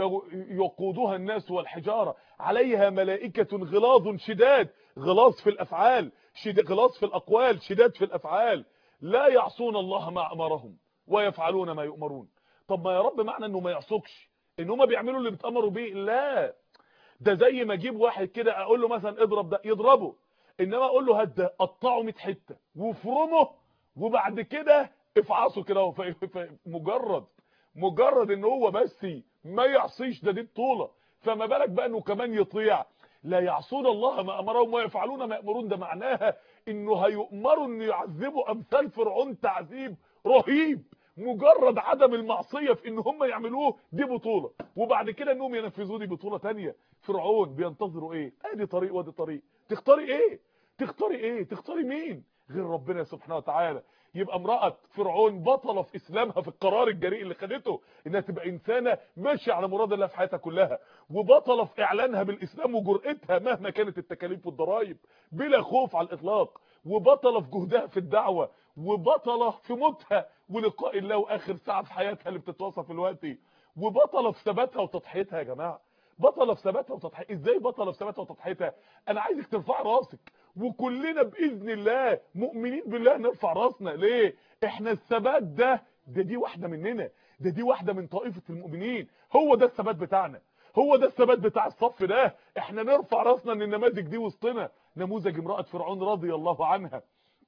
يقودها الناس والحجاره عليها ملائكه غلاظ شداد غلاظ في الافعال شد غلاظ في الاقوال شداد في الافعال لا يعصون الله ما امرهم ويفعلون ما يؤمرون طب ما يا رب معنى انه ما يعصوكش ان هم بيعملوا اللي بتامروا بيه لا ده زي ما اجيب واحد كده اقول له مثلا اضرب ده يضربه انما اقول له هات ده قطعه 100 حته وافرمه وبعد كده افعصه كده مجرد مجرد ان هو بس ما يعصيش ده دي بطوله فما بالك بقى انه كمان يطيع لا يعصون الله ما امرهم ويفعلون ما يامرون ده معناها انه هيؤمروا ان يعذبوا امثال فرعون تعذيب رهيب مجرد عدم المعصيه في ان هم يعملوه دي بطوله وبعد كده انهم ينفذوه دي بطوله ثانيه فرعون بينتظروا ايه ادي طريق وادي طريق تختاري ايه تختاري ايه تختاري مين غير ربنا سبحانه وتعالى يبقى امراه فرعون بطله في اسلامها في القرار الجريء اللي خدته انها تبقى انسانه ماشيه على مراد الله في حياتها كلها وبطله في اعلانها بالاسلام وجرأتها مهما كانت التكاليف والضرائب بلا خوف على الاطلاق وبطله في جهدها في الدعوه وبطله في موتها ولقاء الله واخر ساعه في حياتها اللي بتتوصف دلوقتي وبطله في ثباتها وتضحيتها يا جماعه بطله في ثباتها وتضحيتها ازاي بطله في ثباتها وتضحيتها انا عايزك ترفع راسك وكلنا باذن الله مؤمنين بالله نرفع راسنا ليه احنا الثبات ده ده دي واحده مننا ده دي واحده من طائفه المؤمنين هو ده الثبات بتاعنا هو ده الثبات بتاع الصف ده احنا نرفع راسنا ان النماذج دي وسطنا نموذج امراه فرعون رضي الله عنها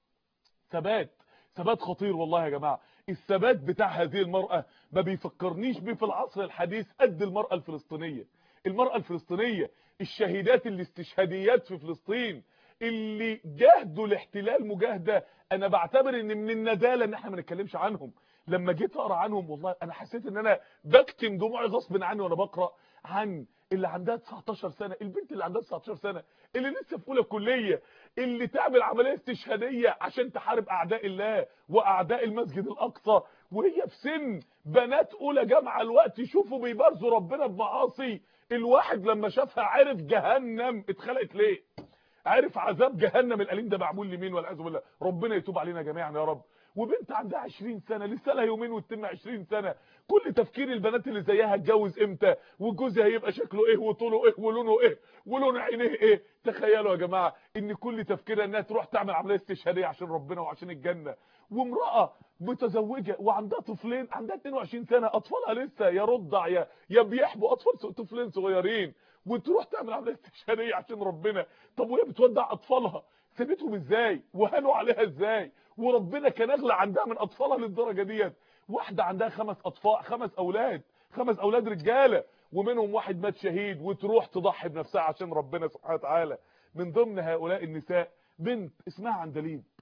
ثبات ثبات خطير والله يا جماعه الثبات بتاع هذه المراه ما بيفكرنيش بيه في العصر الحديث قد المراه الفلسطينيه المراه الفلسطينيه الشهيدات الاستشهاديات في فلسطين اللي جاهدوا الاحتلال مجاهده انا بعتبر ان من النداله ان احنا ما نتكلمش عنهم لما جيت اقرا عنهم والله انا حسيت ان انا بكتم دموعي غصب عني وانا بقرا عن اللي عندها 19 سنه البنت اللي عندها 19 سنه اللي لسه في اولى كليه اللي تعمل عمليه استشهاديه عشان تحارب اعداء الله واعداء المسجد الاقصى وهي في سن بنات اولى جامعه الوقت يشوفوا بيبارزوا ربنا بمعاصي الواحد لما شافها عرف جهنم اتخلقت ليه عارف عذاب جهنم الاليم ده معمول لمين والعياذ بالله ربنا يتوب علينا جميعا يا رب وبنت عندها 20 سنه لسه لها يومين وتتم 20 سنه كل تفكير البنات اللي زيها هتجوز امتى وجوزها هيبقى شكله ايه وطوله ايه ولونه ايه ولون عينيه ايه تخيلوا يا جماعه ان كل تفكيرها انها تروح تعمل عمليه استشهاديه عشان ربنا وعشان الجنه وامراه متزوجه وعندها طفلين عندها 22 سنه اطفالها لسه يا رضع يا يا بيحبوا اطفال طفلين صغيرين وتروح تعمل عمليه استشهاديه عشان ربنا طب وهي بتودع اطفالها سابتهم ازاي وهنوا عليها ازاي وربنا كان اغلى عندها من اطفالها للدرجه ديت واحده عندها خمس اطفال خمس اولاد خمس اولاد رجاله ومنهم واحد مات شهيد وتروح تضحي بنفسها عشان ربنا سبحانه وتعالى من ضمن هؤلاء النساء بنت اسمها عندليب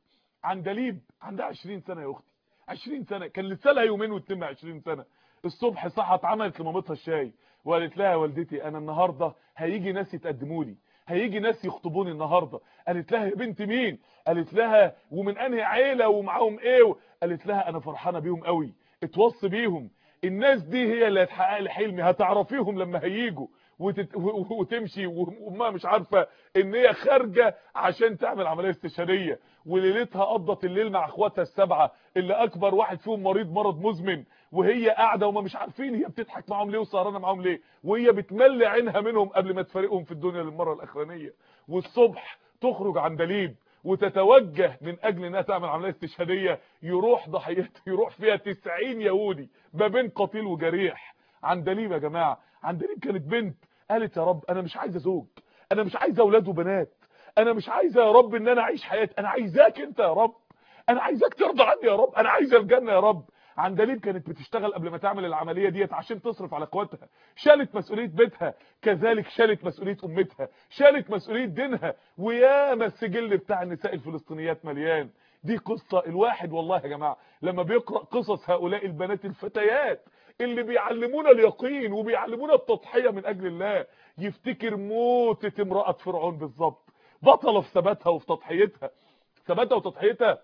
عندليب عندها 20 سنه يا اختي 20 سنه كان لسه لها يومين وتتم 20 سنه الصبح صحت عملت لمامتها الشاي وقالت لها يا والدتي انا النهارده هيجي ناس يتقدموا لي هيجي ناس يخطبوني النهارده قالت لها يا بنت مين قالت لها ومن انهي عيله ومعاهم ايه قالت لها انا فرحانه بيهم قوي اتوصي بيهم الناس دي هي اللي هتحقق لي حلمي هتعرفيهم لما هيجوا وتت... وتمشي وما مش عارفه ان هي خارجه عشان تعمل عمليه استشاريه وليلتها قضت الليل مع اخواتها السبعه اللي اكبر واحد فيهم مريض مرض مزمن وهي قاعده وما مش عارفين هي بتضحك معاهم ليه وسهرانه معاهم ليه وهي بتملي عينها منهم قبل ما تفارقهم في الدنيا للمره الاخرانيه والصبح تخرج عن دليب وتتوجه من اجل انها تعمل عمليه استشهاديه يروح ضحيتها يروح فيها 90 يهودي ما بين قتيل وجريح عندليب يا جماعه عندليب كانت بنت قالت يا رب انا مش عايزه زوج انا مش عايزه اولاد وبنات انا مش عايزه يا رب ان انا اعيش حياتي انا عايزاك انت يا رب انا عايزاك ترضى عني يا رب انا عايزه الجنه يا رب عندليب كانت بتشتغل قبل ما تعمل العمليه ديت عشان تصرف على اخواتها شالت مسؤوليه بيتها كذلك شالت مسؤوليه امتها شالت مسؤوليه دينها وياما السجل بتاع النساء الفلسطينيات مليان دي قصه الواحد والله يا جماعه لما بيقرا قصص هؤلاء البنات الفتيات اللي بيعلمونا اليقين وبيعلمونا التضحيه من اجل الله يفتكر موتة امراه فرعون بالظبط بطله في ثباتها وفي تضحيتها ثباتها وتضحيتها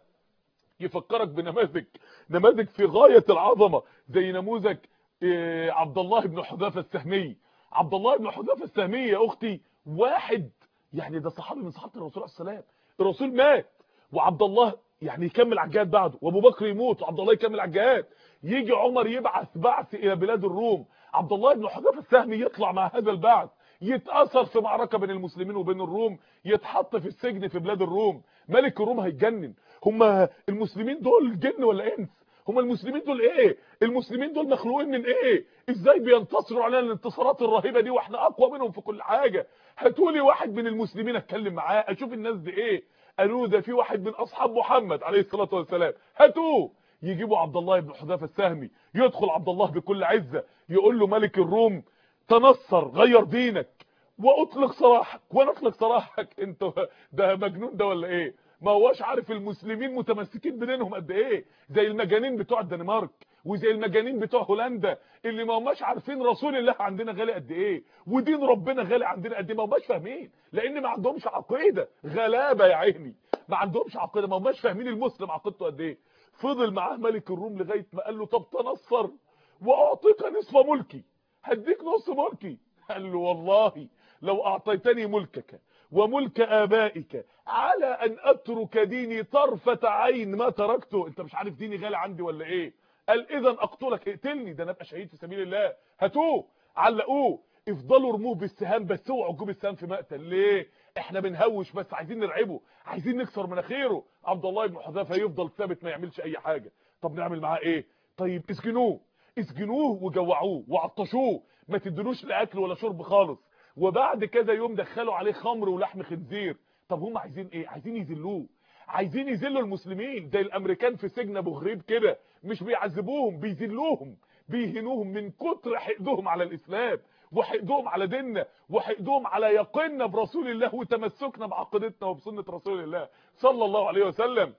يفكرك بنماذج نماذج في غايه العظمه زي نموذج إيه عبد الله بن حذافه السهمي عبد الله بن حذافه السهمي يا اختي واحد يعني ده صحابي من صحابه الرسول عليه السلام الرسول مات وعبد الله يعني يكمل على الجهاد بعده وابو بكر يموت وعبد الله يكمل على الجهاد يجي عمر يبعث بعث الى بلاد الروم عبد الله بن حذافه السهمي يطلع مع هذا البعث يتاثر في معركه بين المسلمين وبين الروم يتحط في السجن في بلاد الروم ملك الروم هيتجنن هم المسلمين دول جن ولا انس هم المسلمين دول ايه المسلمين دول مخلوقين من ايه ازاي بينتصروا علينا الانتصارات الرهيبه دي واحنا اقوى منهم في كل حاجه هاتولي واحد من المسلمين اتكلم معاه اشوف الناس دي ايه قالوا ده في واحد من اصحاب محمد عليه الصلاه والسلام هاتوه يجيبوا عبد الله بن حذافه السهمي يدخل عبد الله بكل عزه يقول له ملك الروم تنصر غير دينك واطلق سراحك ونطلق سراحك انت ده مجنون ده ولا ايه ما هواش عارف المسلمين متمسكين بدينهم قد ايه زي المجانين بتوع الدنمارك وزي المجانين بتوع هولندا اللي ما هماش عارفين رسول الله عندنا غالي قد ايه ودين ربنا غالي عندنا قد ايه ما هماش فاهمين لان ما عندهمش عقيده غلابه يا عيني ما عندهمش عقيده ما هماش فاهمين المسلم عقيدته قد ايه فضل معاه ملك الروم لغايه ما قال له طب تنصر واعطيك نصف ملكي هديك نص ملكي قال له والله لو اعطيتني ملكك وملك ابائك على ان اترك ديني طرفة عين ما تركته انت مش عارف ديني غالي عندي ولا ايه قال اذا اقتلك اقتلني ده انا ابقى شهيد في سبيل الله هاتوه علقوه افضلوا رموه بالسهام بس اوعوا تجيبوا السهام في مقتل ليه احنا بنهوش بس عايزين نرعبه عايزين نكسر مناخيره عبد الله بن حذافه يفضل ثابت ما يعملش اي حاجه طب نعمل معاه ايه طيب اسجنوه اسجنوه وجوعوه وعطشوه ما تدلوش لاكل ولا شرب خالص وبعد كذا يوم دخلوا عليه خمر ولحم خنزير طب هم عايزين ايه عايزين يذلوه عايزين يذلوا المسلمين زي الامريكان في سجن ابو غريب كده مش بيعذبوهم بيذلوهم بيهنوهم من كتر حقدهم على الاسلام وحقدهم على ديننا وحقدهم على يقيننا برسول الله وتمسكنا بعقيدتنا وبسنه رسول الله صلى الله عليه وسلم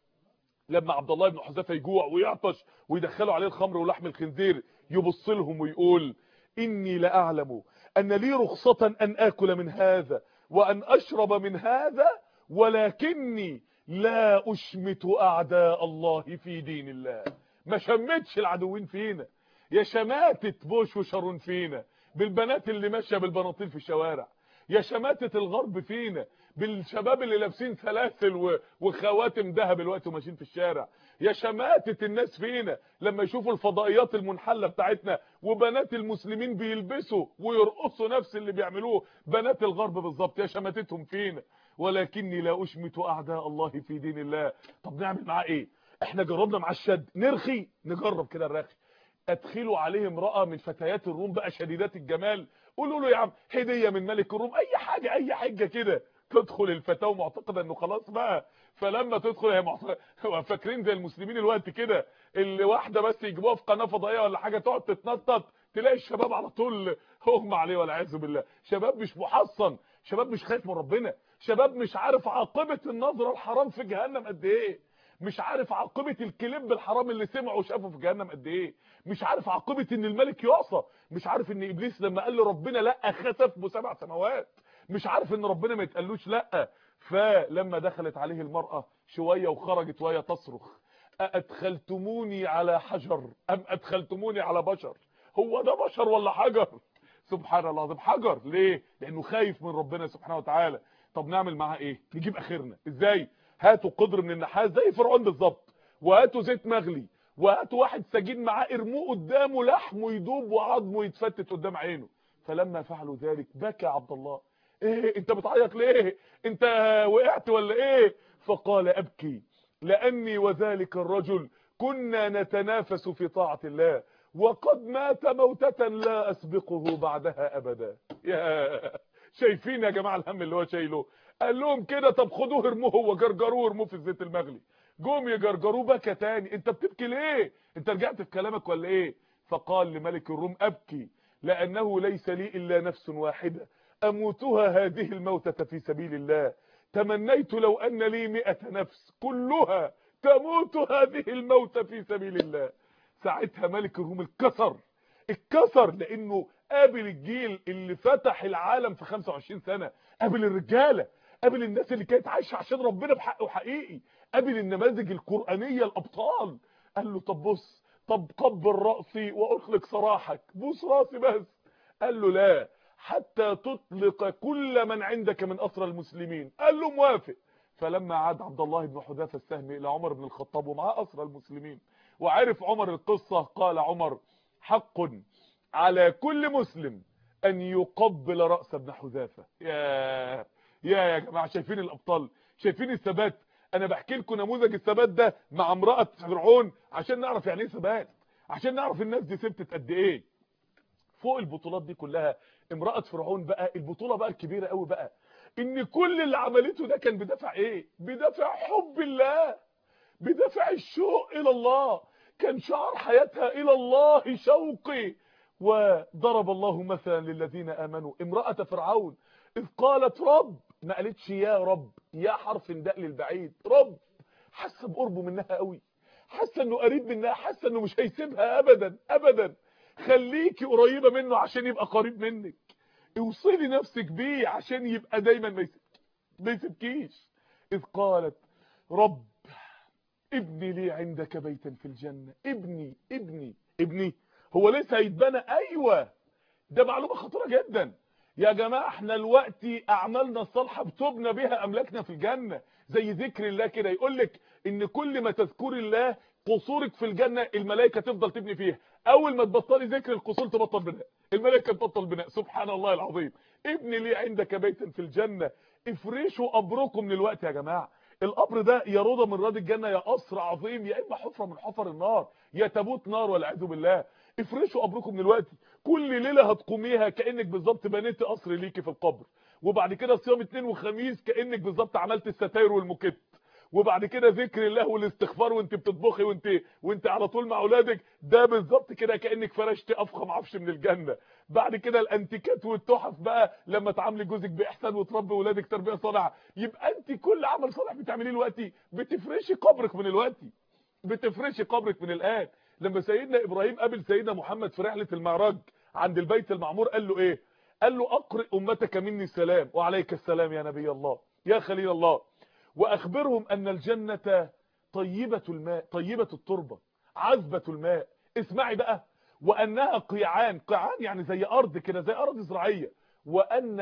لما عبد الله بن حذافه يجوع ويعطش ويدخلوا عليه الخمر ولحم الخنزير يبص لهم ويقول اني لاعلم ان لي رخصه ان اكل من هذا وان اشرب من هذا ولكني لا اشمت اعداء الله في دين الله ما شمتش العدوين فينا يا شماتة بوش وشارون فينا بالبنات اللي ماشيه بالبناطيل في الشوارع يا شماتة الغرب فينا بالشباب اللي لابسين سلاسل وخواتم ذهب الوقت وماشيين في الشارع يا شماتة الناس فينا لما يشوفوا الفضائيات المنحلة بتاعتنا وبنات المسلمين بيلبسوا ويرقصوا نفس اللي بيعملوه بنات الغرب بالظبط يا شماتتهم فينا ولكني لا اشمت اعداء الله في دين الله طب نعمل معاه ايه احنا جربنا مع الشد نرخي نجرب كده الرخي ادخلوا عليه امراه من فتيات الروم بقى شديدات الجمال قولوا له يا عم هديه من ملك الروم اي حاجه اي حاجه كده تدخل الفتاه ومعتقده انه خلاص بقى فلما تدخل هي معتقده فاكرين زي المسلمين الوقت كده اللي واحده بس يجيبوها في قناه فضائيه ولا حاجه تقعد تتنطط تلاقي الشباب على طول اغمى عليه والعياذ بالله شباب مش محصن شباب مش خايف من ربنا شباب مش عارف عاقبه النظره الحرام في جهنم قد ايه مش عارف عاقبه الكليب الحرام اللي سمعه وشافه في جهنم قد ايه مش عارف عاقبه ان الملك يعصى مش عارف ان ابليس لما قال لربنا لا خسف بسبع سماوات مش عارف ان ربنا ما يتقالوش لا فلما دخلت عليه المراه شويه وخرجت وهي تصرخ أدخلتموني على حجر أم أدخلتموني على بشر هو ده بشر ولا حجر سبحان الله ده حجر ليه لأنه خايف من ربنا سبحانه وتعالى طب نعمل معاه ايه نجيب اخرنا ازاي هاتوا قدر من النحاس زي فرعون بالظبط وهاتوا زيت مغلي وهاتوا واحد سجين معاه ارموه قدامه لحمه يدوب وعظمه يتفتت قدام عينه فلما فعلوا ذلك بكى عبد الله ايه انت بتعيط ليه انت وقعت ولا ايه فقال ابكي لاني وذلك الرجل كنا نتنافس في طاعة الله وقد مات موتة لا اسبقه بعدها ابدا يا شايفين يا جماعه الهم اللي هو شايله قال لهم كده طب خدوه ارموه وجرجروه ارموه في الزيت المغلي جم يجرجروه بكى تاني انت بتبكي ليه انت رجعت في كلامك ولا ايه فقال لملك الروم ابكي لانه ليس لي الا نفس واحده اموتها هذه الموتة في سبيل الله تمنيت لو ان لي مئة نفس كلها تموت هذه الموتة في سبيل الله ساعتها ملك الروم اتكسر اتكسر لانه قابل الجيل اللي فتح العالم في 25 سنة قابل الرجالة قابل الناس اللي كانت عايشة عشان ربنا بحقه حقيقي قابل النماذج القرآنية الابطال قال له طب بص طب قبل رأسي واطلق سراحك بوس راسي بس قال له لا حتى تطلق كل من عندك من أسرى المسلمين قال له موافق فلما عاد عبد الله بن حذافه السهمي الى عمر بن الخطاب ومعاه أسرى المسلمين وعرف عمر القصة قال عمر حق على كل مسلم أن يقبل رأس ابن حذافه يا يا يا جماعة شايفين الأبطال شايفين الثبات أنا بحكي لكم نموذج الثبات ده مع امرأة فرعون عشان نعرف يعني ايه ثبات عشان نعرف الناس دي ثبتت قد ايه فوق البطولات دي كلها امرأة فرعون بقى البطولة بقى الكبيرة قوي بقى ان كل اللي عملته ده كان بدافع ايه بدافع حب الله بدافع الشوق الى الله كان شعار حياتها الى الله شوقي وضرب الله مثلا للذين امنوا امرأة فرعون اذ قالت رب ما قالتش يا رب يا حرف نداء للبعيد رب حاسه بقربه منها قوي حاسه انه قريب منها حاسه انه مش هيسيبها ابدا ابدا خليكي قريبه منه عشان يبقى قريب منك اوصلي نفسك بيه عشان يبقى دايما ما يسيبك ما يسيبكيش اذ قالت رب ابني لي عندك بيتا في الجنة ابني ابني ابني هو لسه هيتبنى ايوه ده معلومة خطيرة جدا يا جماعة احنا الوقت اعمالنا الصالحة بتبنى بها املاكنا في الجنة زي ذكر الله كده يقول لك ان كل ما تذكري الله قصورك في الجنة الملائكة تفضل تبني فيها اول ما تبطلي ذكر القصور تبطل بناء الملائكة تبطل بناء سبحان الله العظيم ابني لي عندك بيتا في الجنة افرشوا قبركم من الوقت يا جماعة القبر ده يا روضه من رياض الجنه يا قصر عظيم يا اما حفره من حفر النار يا تابوت نار والعياذ بالله افرشوا قبركم من الوقت كل ليله هتقوميها كانك بالظبط بنيتي قصر ليكي في القبر وبعد كده صيام اثنين وخميس كانك بالظبط عملت الستاير والموكيت وبعد كده ذكر الله والاستغفار وانت بتطبخي وانت وانت على طول مع اولادك ده بالظبط كده كانك فرشتي افخم عفش من الجنه بعد كده الانتيكات والتحف بقى لما تعاملي جوزك باحسان وتربي اولادك تربيه صالحه يبقى انت كل عمل صالح بتعمليه دلوقتي بتفرشي قبرك من الوقت بتفرشي قبرك من الان لما سيدنا ابراهيم قابل سيدنا محمد في رحله المعراج عند البيت المعمور قال له ايه قال له اقرئ امتك مني السلام وعليك السلام يا نبي الله يا خليل الله واخبرهم ان الجنة طيبة الماء طيبة التربة عذبة الماء اسمعي بقى وانها قيعان قيعان يعني زي ارض كده زي ارض زراعية وان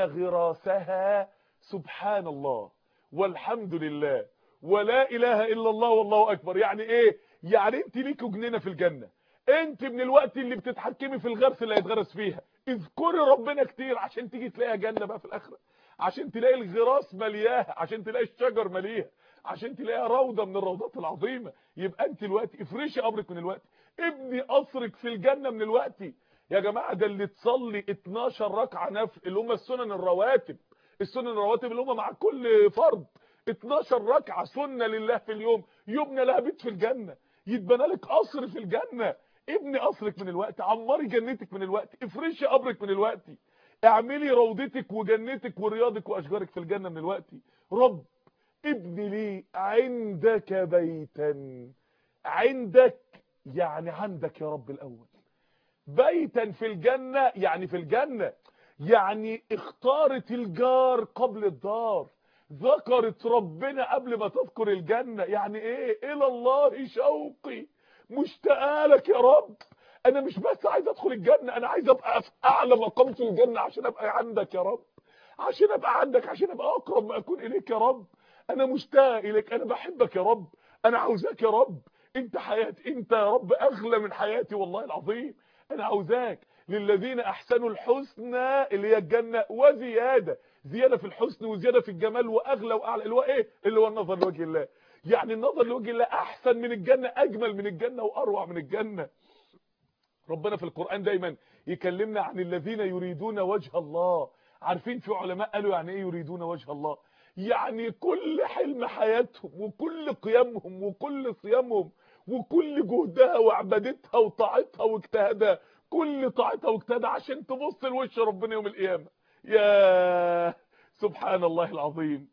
غراسها سبحان الله والحمد لله ولا اله الا الله والله اكبر يعني ايه يعني انت ليكوا جنينه في الجنه انت من الوقت اللي بتتحكمي في الغرس اللي هيتغرس فيها اذكري ربنا كتير عشان تيجي تلاقيها جنه بقى في الاخره عشان تلاقي الغراس ملياها عشان تلاقي الشجر مليها عشان تلاقيها روضه من الروضات العظيمه يبقى انت الوقت افرشي قبرك من الوقت ابني قصرك في الجنه من الوقت يا جماعه ده اللي تصلي 12 ركعه نفل اللي هم السنن الرواتب السنن الرواتب اللي هم مع كل فرض 12 ركعه سنه لله في اليوم يبنى لها بيت في الجنه يتبنى لك قصر في الجنه ابني قصرك من الوقت عمري جنتك من الوقت افرشي قبرك من الوقت اعملي روضتك وجنتك ورياضك واشجارك في الجنه من الوقت رب ابن لي عندك بيتا عندك يعني عندك يا رب الاول بيتا في الجنة يعني في الجنة يعني اختارت الجار قبل الدار ذكرت ربنا قبل ما تذكر الجنة يعني ايه الى الله شوقي مشتاق لك يا رب انا مش بس عايز ادخل الجنة انا عايز ابقى في اعلى مقام في الجنة عشان ابقى عندك يا رب عشان ابقى عندك عشان ابقى اقرب ما اكون اليك يا رب انا مشتاق اليك انا بحبك يا رب انا عاوزاك يا رب انت حياتي انت يا رب اغلى من حياتي والله العظيم انا عاوزاك للذين احسنوا الحسنى اللي هي الجنه وزياده زياده في الحسن وزياده في الجمال واغلى واعلى اللي هو ايه اللي هو النظر لوجه الله يعني النظر لوجه الله احسن من الجنه اجمل من الجنه واروع من الجنه ربنا في القران دايما يكلمنا عن الذين يريدون وجه الله عارفين في علماء قالوا يعني ايه يريدون وجه الله يعني كل حلم حياتهم وكل قيامهم وكل صيامهم وكل جهدها وعبادتها وطاعتها واجتهادها كل طاعتها واجتهادها عشان تبص لوش ربنا يوم القيامه يا سبحان الله العظيم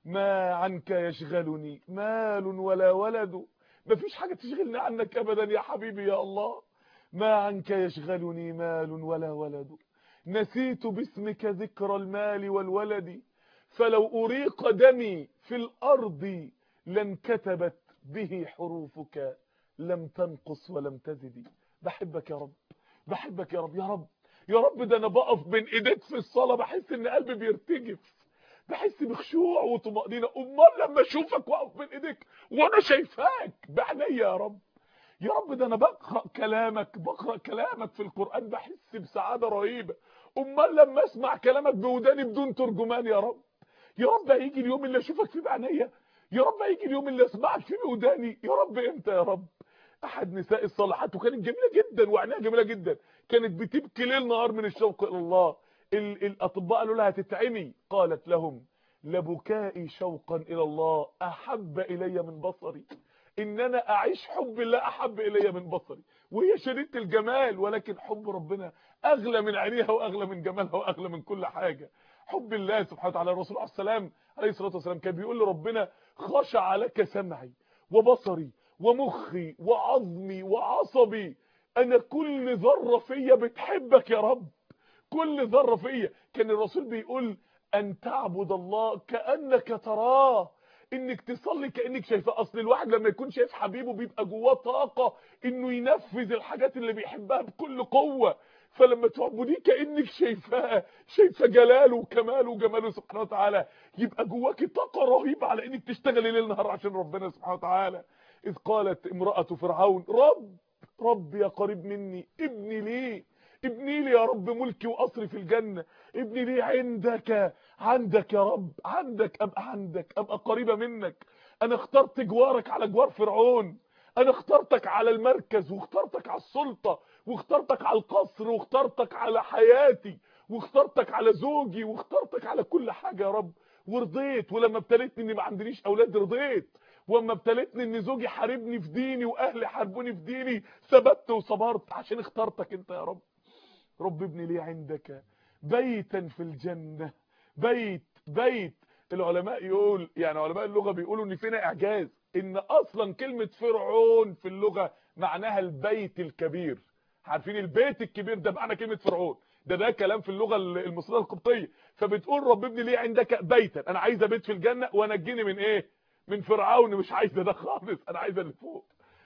ما عنك يشغلني مال ولا ولد مفيش حاجه تشغلني عنك ابدا يا حبيبي يا الله ما عنك يشغلني مال ولا ولد نسيت باسمك ذكر المال والولد فلو أريق دمي في الأرض لانكتبت به حروفك لم تنقص ولم تزد بحبك يا رب بحبك يا رب يا رب يا رب ده انا بقف بين ايديك في الصلاه بحس ان قلبي بيرتجف بحس بخشوع وطمانينه امال لما اشوفك واقف بين ايديك وانا شايفاك بعينيا يا رب يا رب ده انا بقرا كلامك بقرا كلامك في القران بحس بسعاده رهيبه امال لما اسمع كلامك بوداني بدون ترجمان يا رب يا رب هيجي اليوم اللي اشوفك فيه بعينيا يا رب هيجي اليوم اللي اسمعك فيه بوداني يا رب امتى يا رب احد نساء الصالحات وكانت جميله جدا وعينيها جميله جدا كانت بتبكي ليل نهار من الشوق الى الله ال الاطباء قالوا لها تتعمي قالت لهم لبكائي شوقا الى الله احب الي من بصري ان انا اعيش حب الله احب الي من بصري وهي شديده الجمال ولكن حب ربنا اغلى من عينيها واغلى من جمالها واغلى من كل حاجه حب الله سبحانه وتعالى الرسول عليه السلام عليه الصلاه والسلام كان بيقول لربنا خشع لك سمعي وبصري ومخي وعظمي وعصبي انا كل ذره فيا بتحبك يا رب كل ذره فيا كان الرسول بيقول ان تعبد الله كانك تراه انك تصلي كانك شايفاه اصل الواحد لما يكون شايف حبيبه بيبقى جواه طاقه انه ينفذ الحاجات اللي بيحبها بكل قوه فلما تعبديه كانك شايفاه شايفه جلاله وكماله وجماله سبحانه وتعالى يبقى جواكي طاقه رهيبه على انك تشتغلي ليل نهار عشان ربنا سبحانه وتعالى اذ قالت امراه فرعون رب رب يا قريب مني ابني ليه ابني لي يا رب ملكي وقصري في الجنة ابني لي عندك عندك يا رب عندك ابقى عندك ابقى قريبة منك انا اخترت جوارك على جوار فرعون انا اخترتك على المركز واخترتك على السلطة واخترتك على القصر واخترتك على حياتي واخترتك على زوجي واخترتك على كل حاجة يا رب ورضيت ولما ابتليتني اني ما عندنيش اولاد رضيت واما ابتليتني ان زوجي حاربني في ديني واهلي حاربوني في ديني ثبت وصبرت عشان اخترتك انت يا رب رب ابني لي عندك بيتا في الجنة بيت بيت العلماء يقول يعني علماء اللغة بيقولوا ان فينا اعجاز ان اصلا كلمة فرعون في اللغة معناها البيت الكبير عارفين البيت الكبير ده معنى كلمة فرعون ده ده كلام في اللغة المصرية القبطية فبتقول رب ابني لي عندك بيتا انا عايزه بيت في الجنة ونجيني من ايه من فرعون مش عايزه ده خالص انا عايزه اللي فوق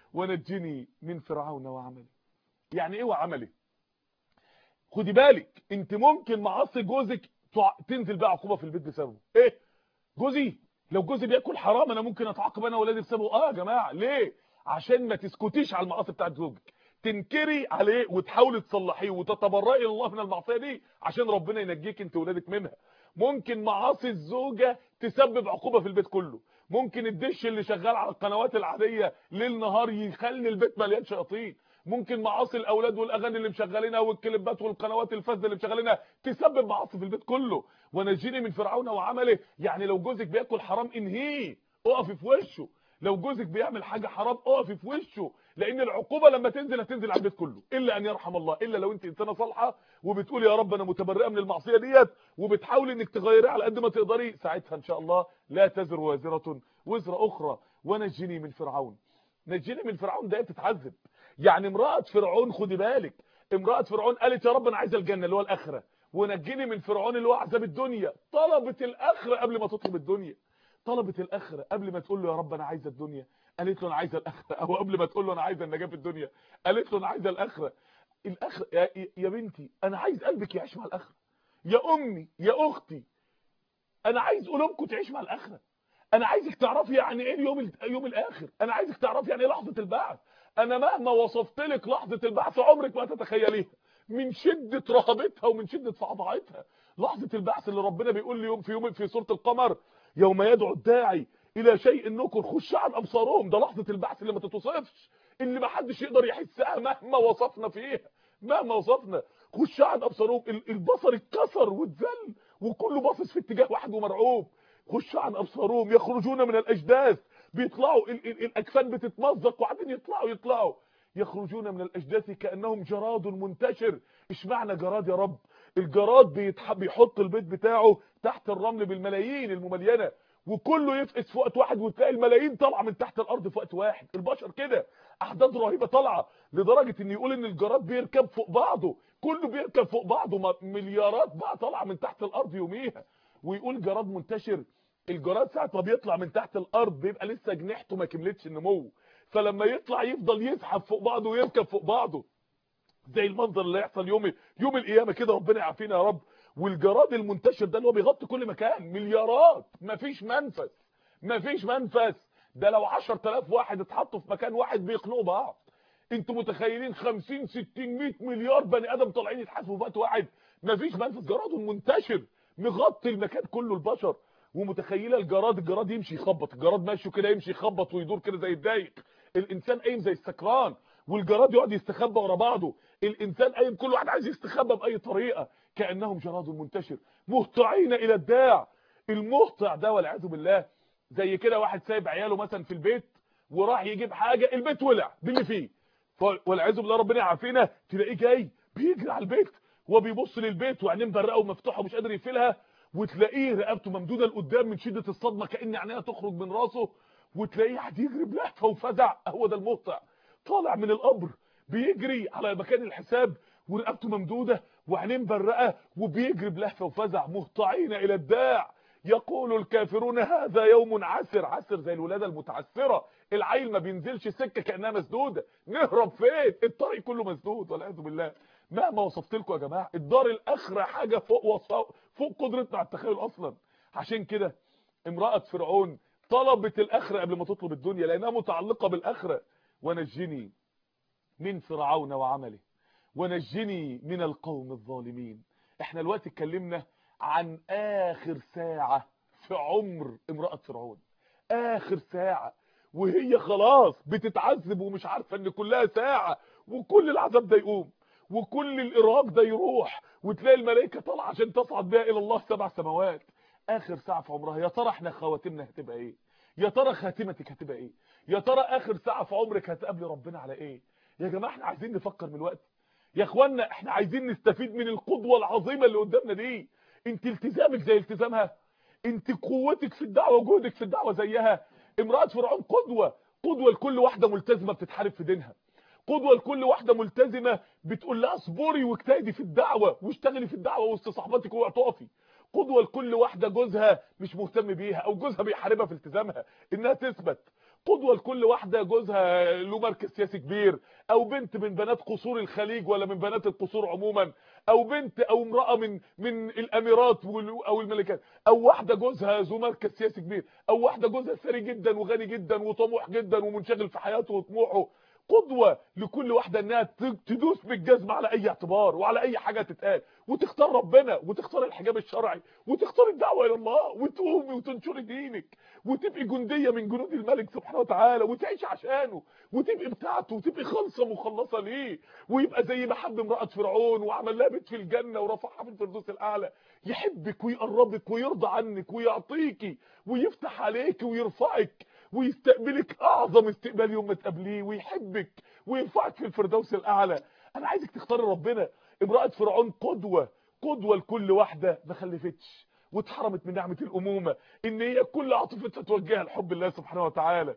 ونجني من فرعون وعملي يعني ايه وعملي خدي بالك انت ممكن معاصي جوزك تنزل بقى عقوبه في البيت بسببه ايه جوزي لو جوزي بياكل حرام انا ممكن اتعاقب انا واولادي بسببه اه يا جماعه ليه عشان ما تسكتيش على المعاصي بتاعت زوجك تنكري عليه وتحاولي تصلحيه وتتبرئي الى الله من المعصيه دي عشان ربنا ينجيك انت واولادك منها ممكن معاصي الزوجه تسبب عقوبه في البيت كله ممكن الدش اللي شغال على القنوات العاديه ليل نهار يخلي البيت مليان شياطين ممكن معاصي الاولاد والاغاني اللي مشغلينها والكليبات والقنوات الفاسده اللي مشغلينها تسبب معاصي في البيت كله ونجيني من فرعون وعمله يعني لو جوزك بياكل حرام انهيه اقفي في وشه لو جوزك بيعمل حاجه حرام اقفي في وشه لان العقوبه لما تنزل هتنزل على البيت كله الا ان يرحم الله الا لو انت انسانه صالحه وبتقول يا رب انا متبرئه من المعصيه ديت وبتحاولي انك تغيريها على قد ما تقدري ساعتها ان شاء الله لا تزر وازره وزر اخرى ونجني من فرعون نجني من فرعون ده بتتعذب يعني امراه فرعون خدي بالك امراه فرعون قالت يا رب انا عايزه الجنه اللي هو الاخره ونجني من فرعون اللي هو عذاب الدنيا طلبت الاخره قبل ما تطلب الدنيا طلبت الاخره قبل ما تقول له يا رب انا عايزه الدنيا قالت له انا عايزه الاخره او قبل ما تقول له انا عايزه النجاه في الدنيا قالت له انا عايزه الاخره الاخره يا, يا بنتي انا عايز قلبك يعيش مع الاخره يا امي يا اختي انا عايز قلوبكم تعيش مع الاخره انا عايزك تعرفي يعني ايه يوم يوم الاخر انا عايزك تعرفي يعني ايه لحظه البعث انا مهما وصفت لك لحظه البعث عمرك ما تتخيليها من شده رهبتها ومن شده فظاعتها لحظه البعث اللي ربنا بيقول لي يوم في يوم في سوره القمر يوم يدعو الداعي الى شيء نكر خش عن ابصارهم ده لحظه البعث اللي ما تتوصفش اللي ما حدش يقدر يحسها مهما وصفنا فيها مهما وصفنا خش عن ابصارهم البصر اتكسر واتذل وكله باصص في اتجاه واحد ومرعوب خش عن ابصارهم يخرجون من الاجداث بيطلعوا ال ال الاجفان بتتمزق وبعدين يطلعوا يطلعوا يخرجون من الاجداث كانهم جراد منتشر اشمعنى جراد يا رب الجراد بيتح... بيحط البيت بتاعه تحت الرمل بالملايين المملينه وكله يفقس في وقت واحد وتلاقي الملايين طالعه من تحت الارض في وقت واحد البشر كده احداث رهيبه طالعه لدرجه ان يقول ان الجراد بيركب فوق بعضه كله بيركب فوق بعضه مليارات بقى طالعه من تحت الارض يوميها ويقول جراد منتشر الجراد ساعه ما بيطلع من تحت الارض بيبقى لسه جنيحته ما كملتش النمو فلما يطلع يفضل يزحف فوق بعضه ويركب فوق بعضه زي المنظر اللي هيحصل يوم يوم القيامه كده ربنا يعافينا يا رب والجراد المنتشر ده اللي هو بيغطي كل مكان مليارات مفيش منفذ مفيش منفذ ده لو 10000 واحد اتحطوا في مكان واحد بيخنقوا بعض انتوا متخيلين 50 60 100 مليار بني ادم طالعين يتحاسبوا في وقت واحد مفيش منفذ جراد منتشر مغطي المكان كله البشر ومتخيله الجراد الجراد يمشي يخبط الجراد ماشي كده يمشي يخبط ويدور كده زي الدايق الانسان قايم زي السكران والجراد يقعد يستخبى ورا بعضه الانسان قايم كل واحد عايز يستخبى باي طريقه كانهم جراد منتشر مهطعين الى الداع المهطع ده والعياذ بالله زي كده واحد سايب عياله مثلا في البيت وراح يجيب حاجه البيت ولع باللي فيه والعياذ بالله ربنا يعافينا تلاقيه جاي بيجري على البيت وبيبص للبيت وعينيه مبرقه ومفتوحه ومش قادر يقفلها وتلاقيه رقبته ممدوده لقدام من شده الصدمه كان عينيها تخرج من راسه وتلاقيه قاعد يجري بلهفه وفزع هو ده المهطع طالع من القبر بيجري على مكان الحساب ورقبته ممدوده وعينيه مبرقه وبيجري بلهفه وفزع مهطعين الى الداع يقول الكافرون هذا يوم عسر عسر زي الولاده المتعسره العيل ما بينزلش سكه كانها مسدوده نهرب فين الطريق كله مسدود والعياذ بالله مهما وصفت لكم يا جماعه الدار الاخره حاجه فوق وصف فوق قدرتنا على التخيل اصلا عشان كده امراه فرعون طلبت الاخره قبل ما تطلب الدنيا لانها متعلقه بالاخره ونجني من فرعون وعمله ونجني من القوم الظالمين احنا الوقت اتكلمنا عن اخر ساعة في عمر امرأة فرعون اخر ساعة وهي خلاص بتتعذب ومش عارفة ان كلها ساعة وكل العذاب ده يقوم وكل الارهاق ده يروح وتلاقي الملائكة طالعة عشان تصعد بها الى الله سبع سماوات اخر ساعة في عمرها يا ترى احنا خواتمنا هتبقى ايه يا ترى خاتمتك هتبقى ايه يا ترى اخر ساعة في عمرك هتقابلي ربنا على ايه يا جماعة احنا عايزين نفكر من الوقت يا اخوانا احنا عايزين نستفيد من القدوة العظيمة اللي قدامنا دي انت التزامك زي التزامها انت قوتك في الدعوة وجهدك في الدعوة زيها امرأة فرعون قدوة قدوة لكل واحدة ملتزمة بتتحارب في دينها قدوة لكل واحدة ملتزمة بتقول لها اصبري واجتهدي في الدعوة واشتغلي في الدعوة وسط صحباتك اوعي تقفي قدوة لكل واحدة جوزها مش مهتم بيها او جوزها بيحاربها في التزامها انها تثبت قدوة لكل واحدة جوزها له مركز سياسي كبير او بنت من بنات قصور الخليج ولا من بنات القصور عموما او بنت او امرأة من من الاميرات او الملكات او واحدة جوزها ذو مركز سياسي كبير او واحدة جوزها ثري جدا وغني جدا وطموح جدا ومنشغل في حياته وطموحه قدوة لكل واحدة انها تدوس بالجزمة على اي اعتبار وعلى اي حاجة تتقال وتختار ربنا وتختار الحجاب الشرعي وتختار الدعوة الى الله وتقومي وتنشري دينك وتبقي جندية من جنود الملك سبحانه وتعالى وتعيش عشانه وتبقي بتاعته وتبقي خالصة مخلصة ليه ويبقى زي ما حب امرأة فرعون وعمل لها بيت في الجنة ورفعها في الفردوس الاعلى يحبك ويقربك ويرضى عنك ويعطيكي ويفتح عليك ويرفعك ويستقبلك اعظم استقبال يوم ما تقابليه ويحبك وينفعك في الفردوس الاعلى انا عايزك تختاري ربنا امراه فرعون قدوه قدوه لكل واحده ما خلفتش واتحرمت من نعمه الامومه ان هي كل عاطفتها توجهها لحب الله سبحانه وتعالى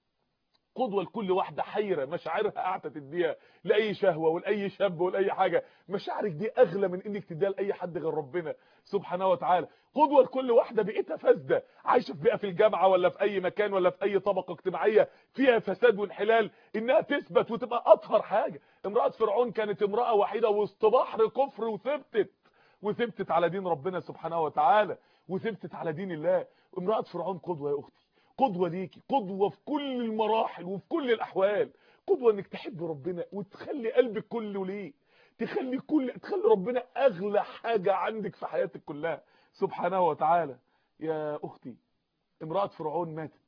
قدوه لكل واحده حيره مشاعرها قاعده تديها لاي شهوه ولاي شاب ولاي حاجه مشاعرك دي اغلى من انك تديها لاي حد غير ربنا سبحانه وتعالى قدوه لكل واحده بيئتها فاسده عايشه في بيئه في الجامعه ولا في اي مكان ولا في اي طبقه اجتماعيه فيها فساد وانحلال انها تثبت وتبقى اطهر حاجه امراه فرعون كانت امراه وحيده وسط بحر كفر وثبتت وثبتت على دين ربنا سبحانه وتعالى وثبتت على دين الله امراه فرعون قدوه يا اختي قدوة ليكي قدوة في كل المراحل وفي كل الأحوال قدوة انك تحب ربنا وتخلي قلبك كله ليه تخلي كل تخلي ربنا أغلى حاجة عندك في حياتك كلها سبحانه وتعالى يا أختي امرأة فرعون ماتت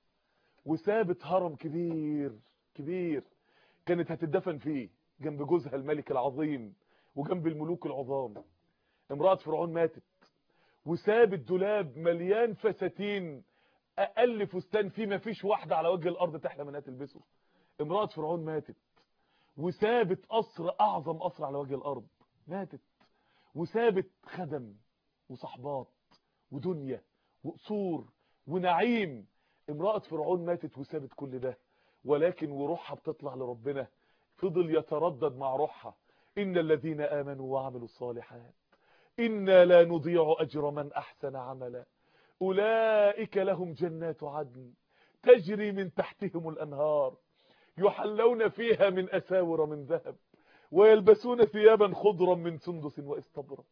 وسابت هرم كبير كبير كانت هتدفن فيه جنب جوزها الملك العظيم وجنب الملوك العظام امرأة فرعون ماتت وسابت دولاب مليان فساتين اقل فستان فيه مفيش واحده على وجه الارض تحلم انها تلبسه امراه فرعون ماتت وسابت قصر اعظم قصر على وجه الارض ماتت وسابت خدم وصحبات ودنيا وقصور ونعيم امراه فرعون ماتت وسابت كل ده ولكن وروحها بتطلع لربنا فضل يتردد مع روحها ان الذين امنوا وعملوا الصالحات انا لا نضيع اجر من احسن عملا أولئك لهم جنات عدن تجري من تحتهم الأنهار يحلون فيها من أساور من ذهب ويلبسون ثيابا خضرا من سندس واستبرق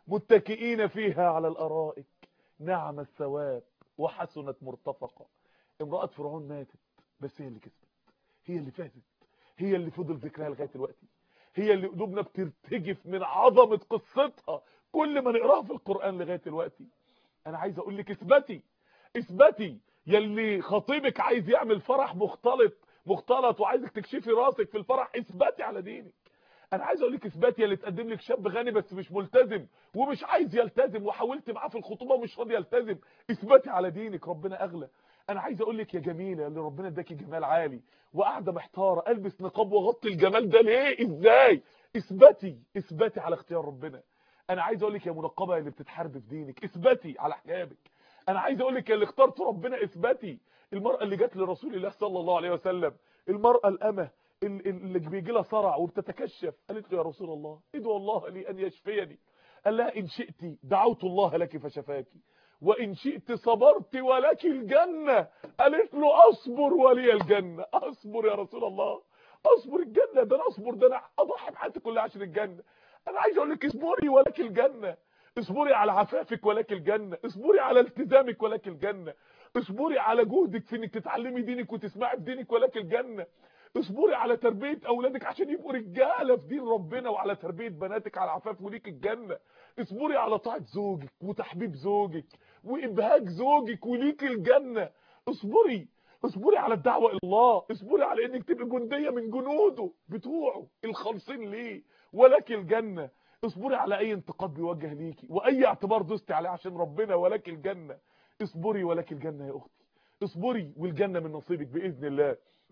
متكئين فيها على الأرائك نعم الثواب وحسنت مرتفقة امرأة فرعون ماتت بس هي اللي كسبت هي اللي فازت هي اللي فضل ذكرها لغاية دلوقتي هي اللي قلوبنا بترتجف من عظمة قصتها كل ما نقراها في القرآن لغاية دلوقتي انا عايز اقول لك اثبتي اثبتي يلي خطيبك عايز يعمل فرح مختلط مختلط وعايزك تكشفي راسك في الفرح اثبتي على دينك انا عايز اقول لك اثبتي يلي تقدم لك شاب غني بس مش ملتزم ومش عايز يلتزم وحاولت معاه في الخطوبه ومش راضي يلتزم اثبتي على دينك ربنا اغلى انا عايز اقول لك يا جميله اللي ربنا اداكي جمال عالي وقاعده محتاره البس نقاب واغطي الجمال ده ليه ازاي اثبتي اثبتي على اختيار ربنا انا عايز اقول لك يا منقبه اللي بتتحارب في دينك اثبتي على حجابك انا عايز اقول لك اللي اخترت ربنا اثبتي المراه اللي جت لرسول الله صلى الله عليه وسلم المراه الامه اللي بيجي لها صرع وبتتكشف قالت له يا رسول الله ادعو الله لي ان يشفيني قال لها ان شئت دعوت الله لك فشفاكي وان شئت صبرت ولك الجنه قالت له اصبر ولي الجنه اصبر يا رسول الله اصبر الجنه ده انا اصبر ده انا اضحي بحياتي كلها عشان الجنه انا عايز اقول لك اصبري ولك الجنه اصبري على عفافك ولك الجنه اصبري على التزامك ولك الجنه اصبري على جهدك في انك تتعلمي دينك وتسمعي بدينك ولك الجنه اصبري على تربيه اولادك عشان يبقوا رجاله في دين ربنا وعلى تربيه بناتك على عفاف وليك الجنه اصبري على طاعه زوجك وتحبيب زوجك وابهاج زوجك وليك الجنه اصبري اصبري على الدعوه الى الله اصبري على انك تبقي جنديه من جنوده بتوعه الخالصين ليه ولك الجنه اصبري على اي انتقاد بيوجه ليكي واي اعتبار دوستي عليه عشان ربنا ولك الجنه اصبري ولك الجنه يا اختي اصبري والجنه من نصيبك باذن الله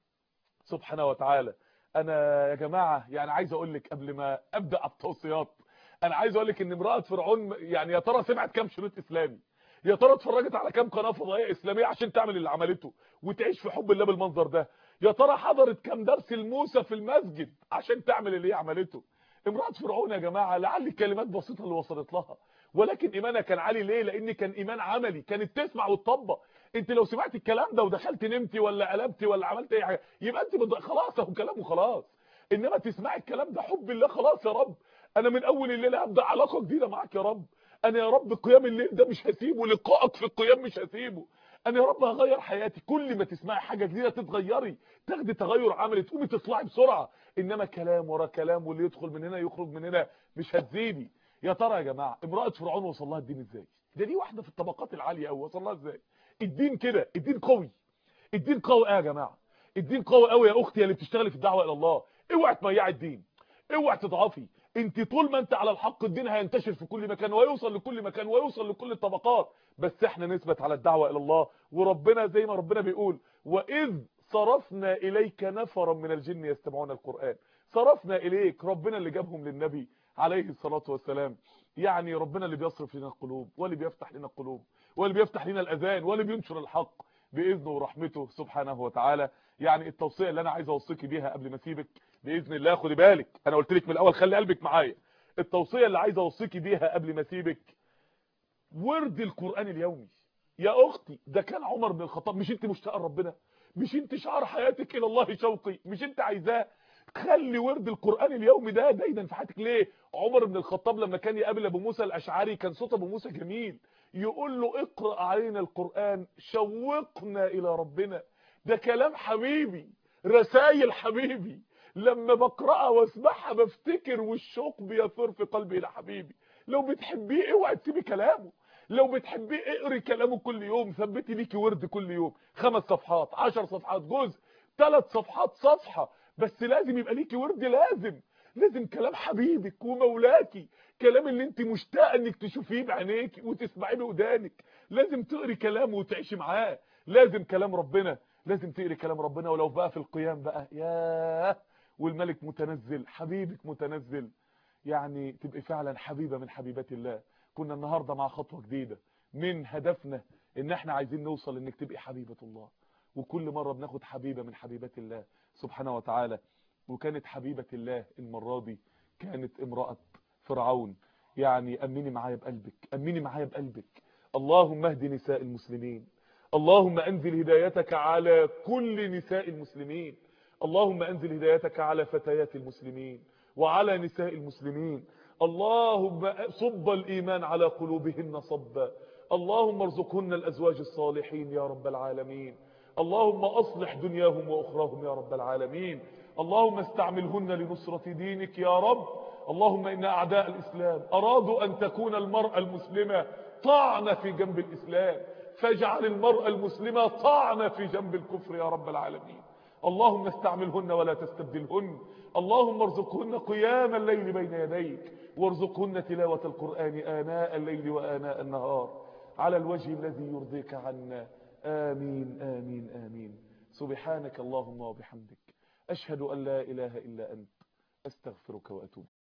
سبحانه وتعالى انا يا جماعه يعني عايز اقول لك قبل ما ابدا التوصيات انا عايز اقول لك ان امراه فرعون يعني يا ترى سمعت كام شريط اسلامي يا ترى اتفرجت على كام قناه فضائيه اسلاميه عشان تعمل اللي عملته وتعيش في حب الله بالمنظر ده يا ترى حضرت كام درس لموسى في المسجد عشان تعمل اللي هي عملته امراه فرعون يا جماعه لعل كلمات بسيطه اللي وصلت لها ولكن ايمانها كان عالي ليه لان كان ايمان عملي كانت تسمع وتطبق انت لو سمعت الكلام ده ودخلت نمتي ولا قلبتي ولا عملت اي حاجه يبقى انت بد... خلاص اهو كلامه خلاص انما تسمعي الكلام ده حب الله خلاص يا رب انا من اول الليل هبدا علاقه جديده معاك يا رب انا يا رب قيام الليل ده مش هسيبه لقائك في القيام مش هسيبه انا يا رب هغير حياتي كل ما تسمعي حاجه جديده تتغيري تاخدي تغير عملي تقومي تطلعي بسرعه انما كلام ورا كلام واللي يدخل من هنا يخرج من هنا مش هتزيدي يا ترى يا جماعه امراه فرعون وصل لها الدين ازاي ده دي واحده في الطبقات العاليه قوي وصل لها ازاي الدين كده الدين قوي الدين قوي قوي يا جماعه الدين قوي قوي يا اختي اللي بتشتغلي في الدعوه الى الله اوعي تضيعي الدين اوعي تضعفي انت طول ما انت على الحق الدين هينتشر في كل مكان ويوصل لكل مكان ويوصل لكل الطبقات بس احنا نثبت على الدعوة الى الله وربنا زي ما ربنا بيقول واذ صرفنا اليك نفرا من الجن يستمعون القرآن صرفنا اليك ربنا اللي جابهم للنبي عليه الصلاة والسلام يعني ربنا اللي بيصرف لنا القلوب واللي بيفتح لنا القلوب واللي بيفتح لنا الاذان واللي بينشر الحق باذنه ورحمته سبحانه وتعالى يعني التوصيه اللي انا عايز اوصيكي بيها قبل ما اسيبك باذن الله خدي بالك انا قلت لك من الاول خلي قلبك معايا التوصيه اللي عايز اوصيكي بيها قبل ما اسيبك ورد القران اليومي يا اختي ده كان عمر بن الخطاب مش انت مشتاقه لربنا مش انت شعر حياتك الى الله شوقي مش انت عايزاه خلي ورد القرآن اليومي ده دايما في حياتك ليه عمر بن الخطاب لما كان يقابل ابو موسى الاشعري كان صوت ابو موسى جميل يقول له اقرأ علينا القرآن شوقنا الى ربنا ده كلام حبيبي رسائل حبيبي لما بقرأها واسمعها بفتكر والشوق بيثور في قلبي الى حبيبي لو بتحبيه اوعي تسيبي كلامه لو بتحبيه اقري كلامه كل يوم ثبتي ليكي ورد كل يوم خمس صفحات عشر صفحات جزء ثلاث صفحات صفحة بس لازم يبقى ليكي ورد لازم لازم كلام حبيبك ومولاكي كلام اللي انت مشتاقه انك تشوفيه بعينيك وتسمعيه بودانك لازم تقري كلامه وتعيشي معاه لازم كلام ربنا لازم تقري كلام ربنا ولو بقى في القيام بقى ياه والملك متنزل حبيبك متنزل يعني تبقي فعلا حبيبة من حبيبات الله كنا النهاردة مع خطوة جديدة من هدفنا ان احنا عايزين نوصل انك تبقي حبيبة الله وكل مرة بناخد حبيبة من حبيبات الله سبحانه وتعالى وكانت حبيبة الله المرة دي كانت امرأة فرعون يعني أمني معايا بقلبك أمني معايا بقلبك اللهم اهد نساء المسلمين اللهم أنزل هدايتك على كل نساء المسلمين اللهم أنزل هدايتك على فتيات المسلمين وعلى نساء المسلمين اللهم صب الإيمان على قلوبهن صبا اللهم ارزقهن الأزواج الصالحين يا رب العالمين اللهم أصلح دنياهم وأخراهم يا رب العالمين اللهم استعملهن لنصرة دينك يا رب اللهم إن أعداء الإسلام أرادوا أن تكون المرأة المسلمة طعنة في جنب الإسلام فاجعل المرأة المسلمة طعنة في جنب الكفر يا رب العالمين اللهم استعملهن ولا تستبدلهن اللهم ارزقهن قيام الليل بين يديك وارزقهن تلاوة القرآن آناء الليل وآناء النهار على الوجه الذي يرضيك عنا آمين آمين آمين سبحانك اللهم وبحمدك أشهد أن لا إله إلا أنت أستغفرك وأتوب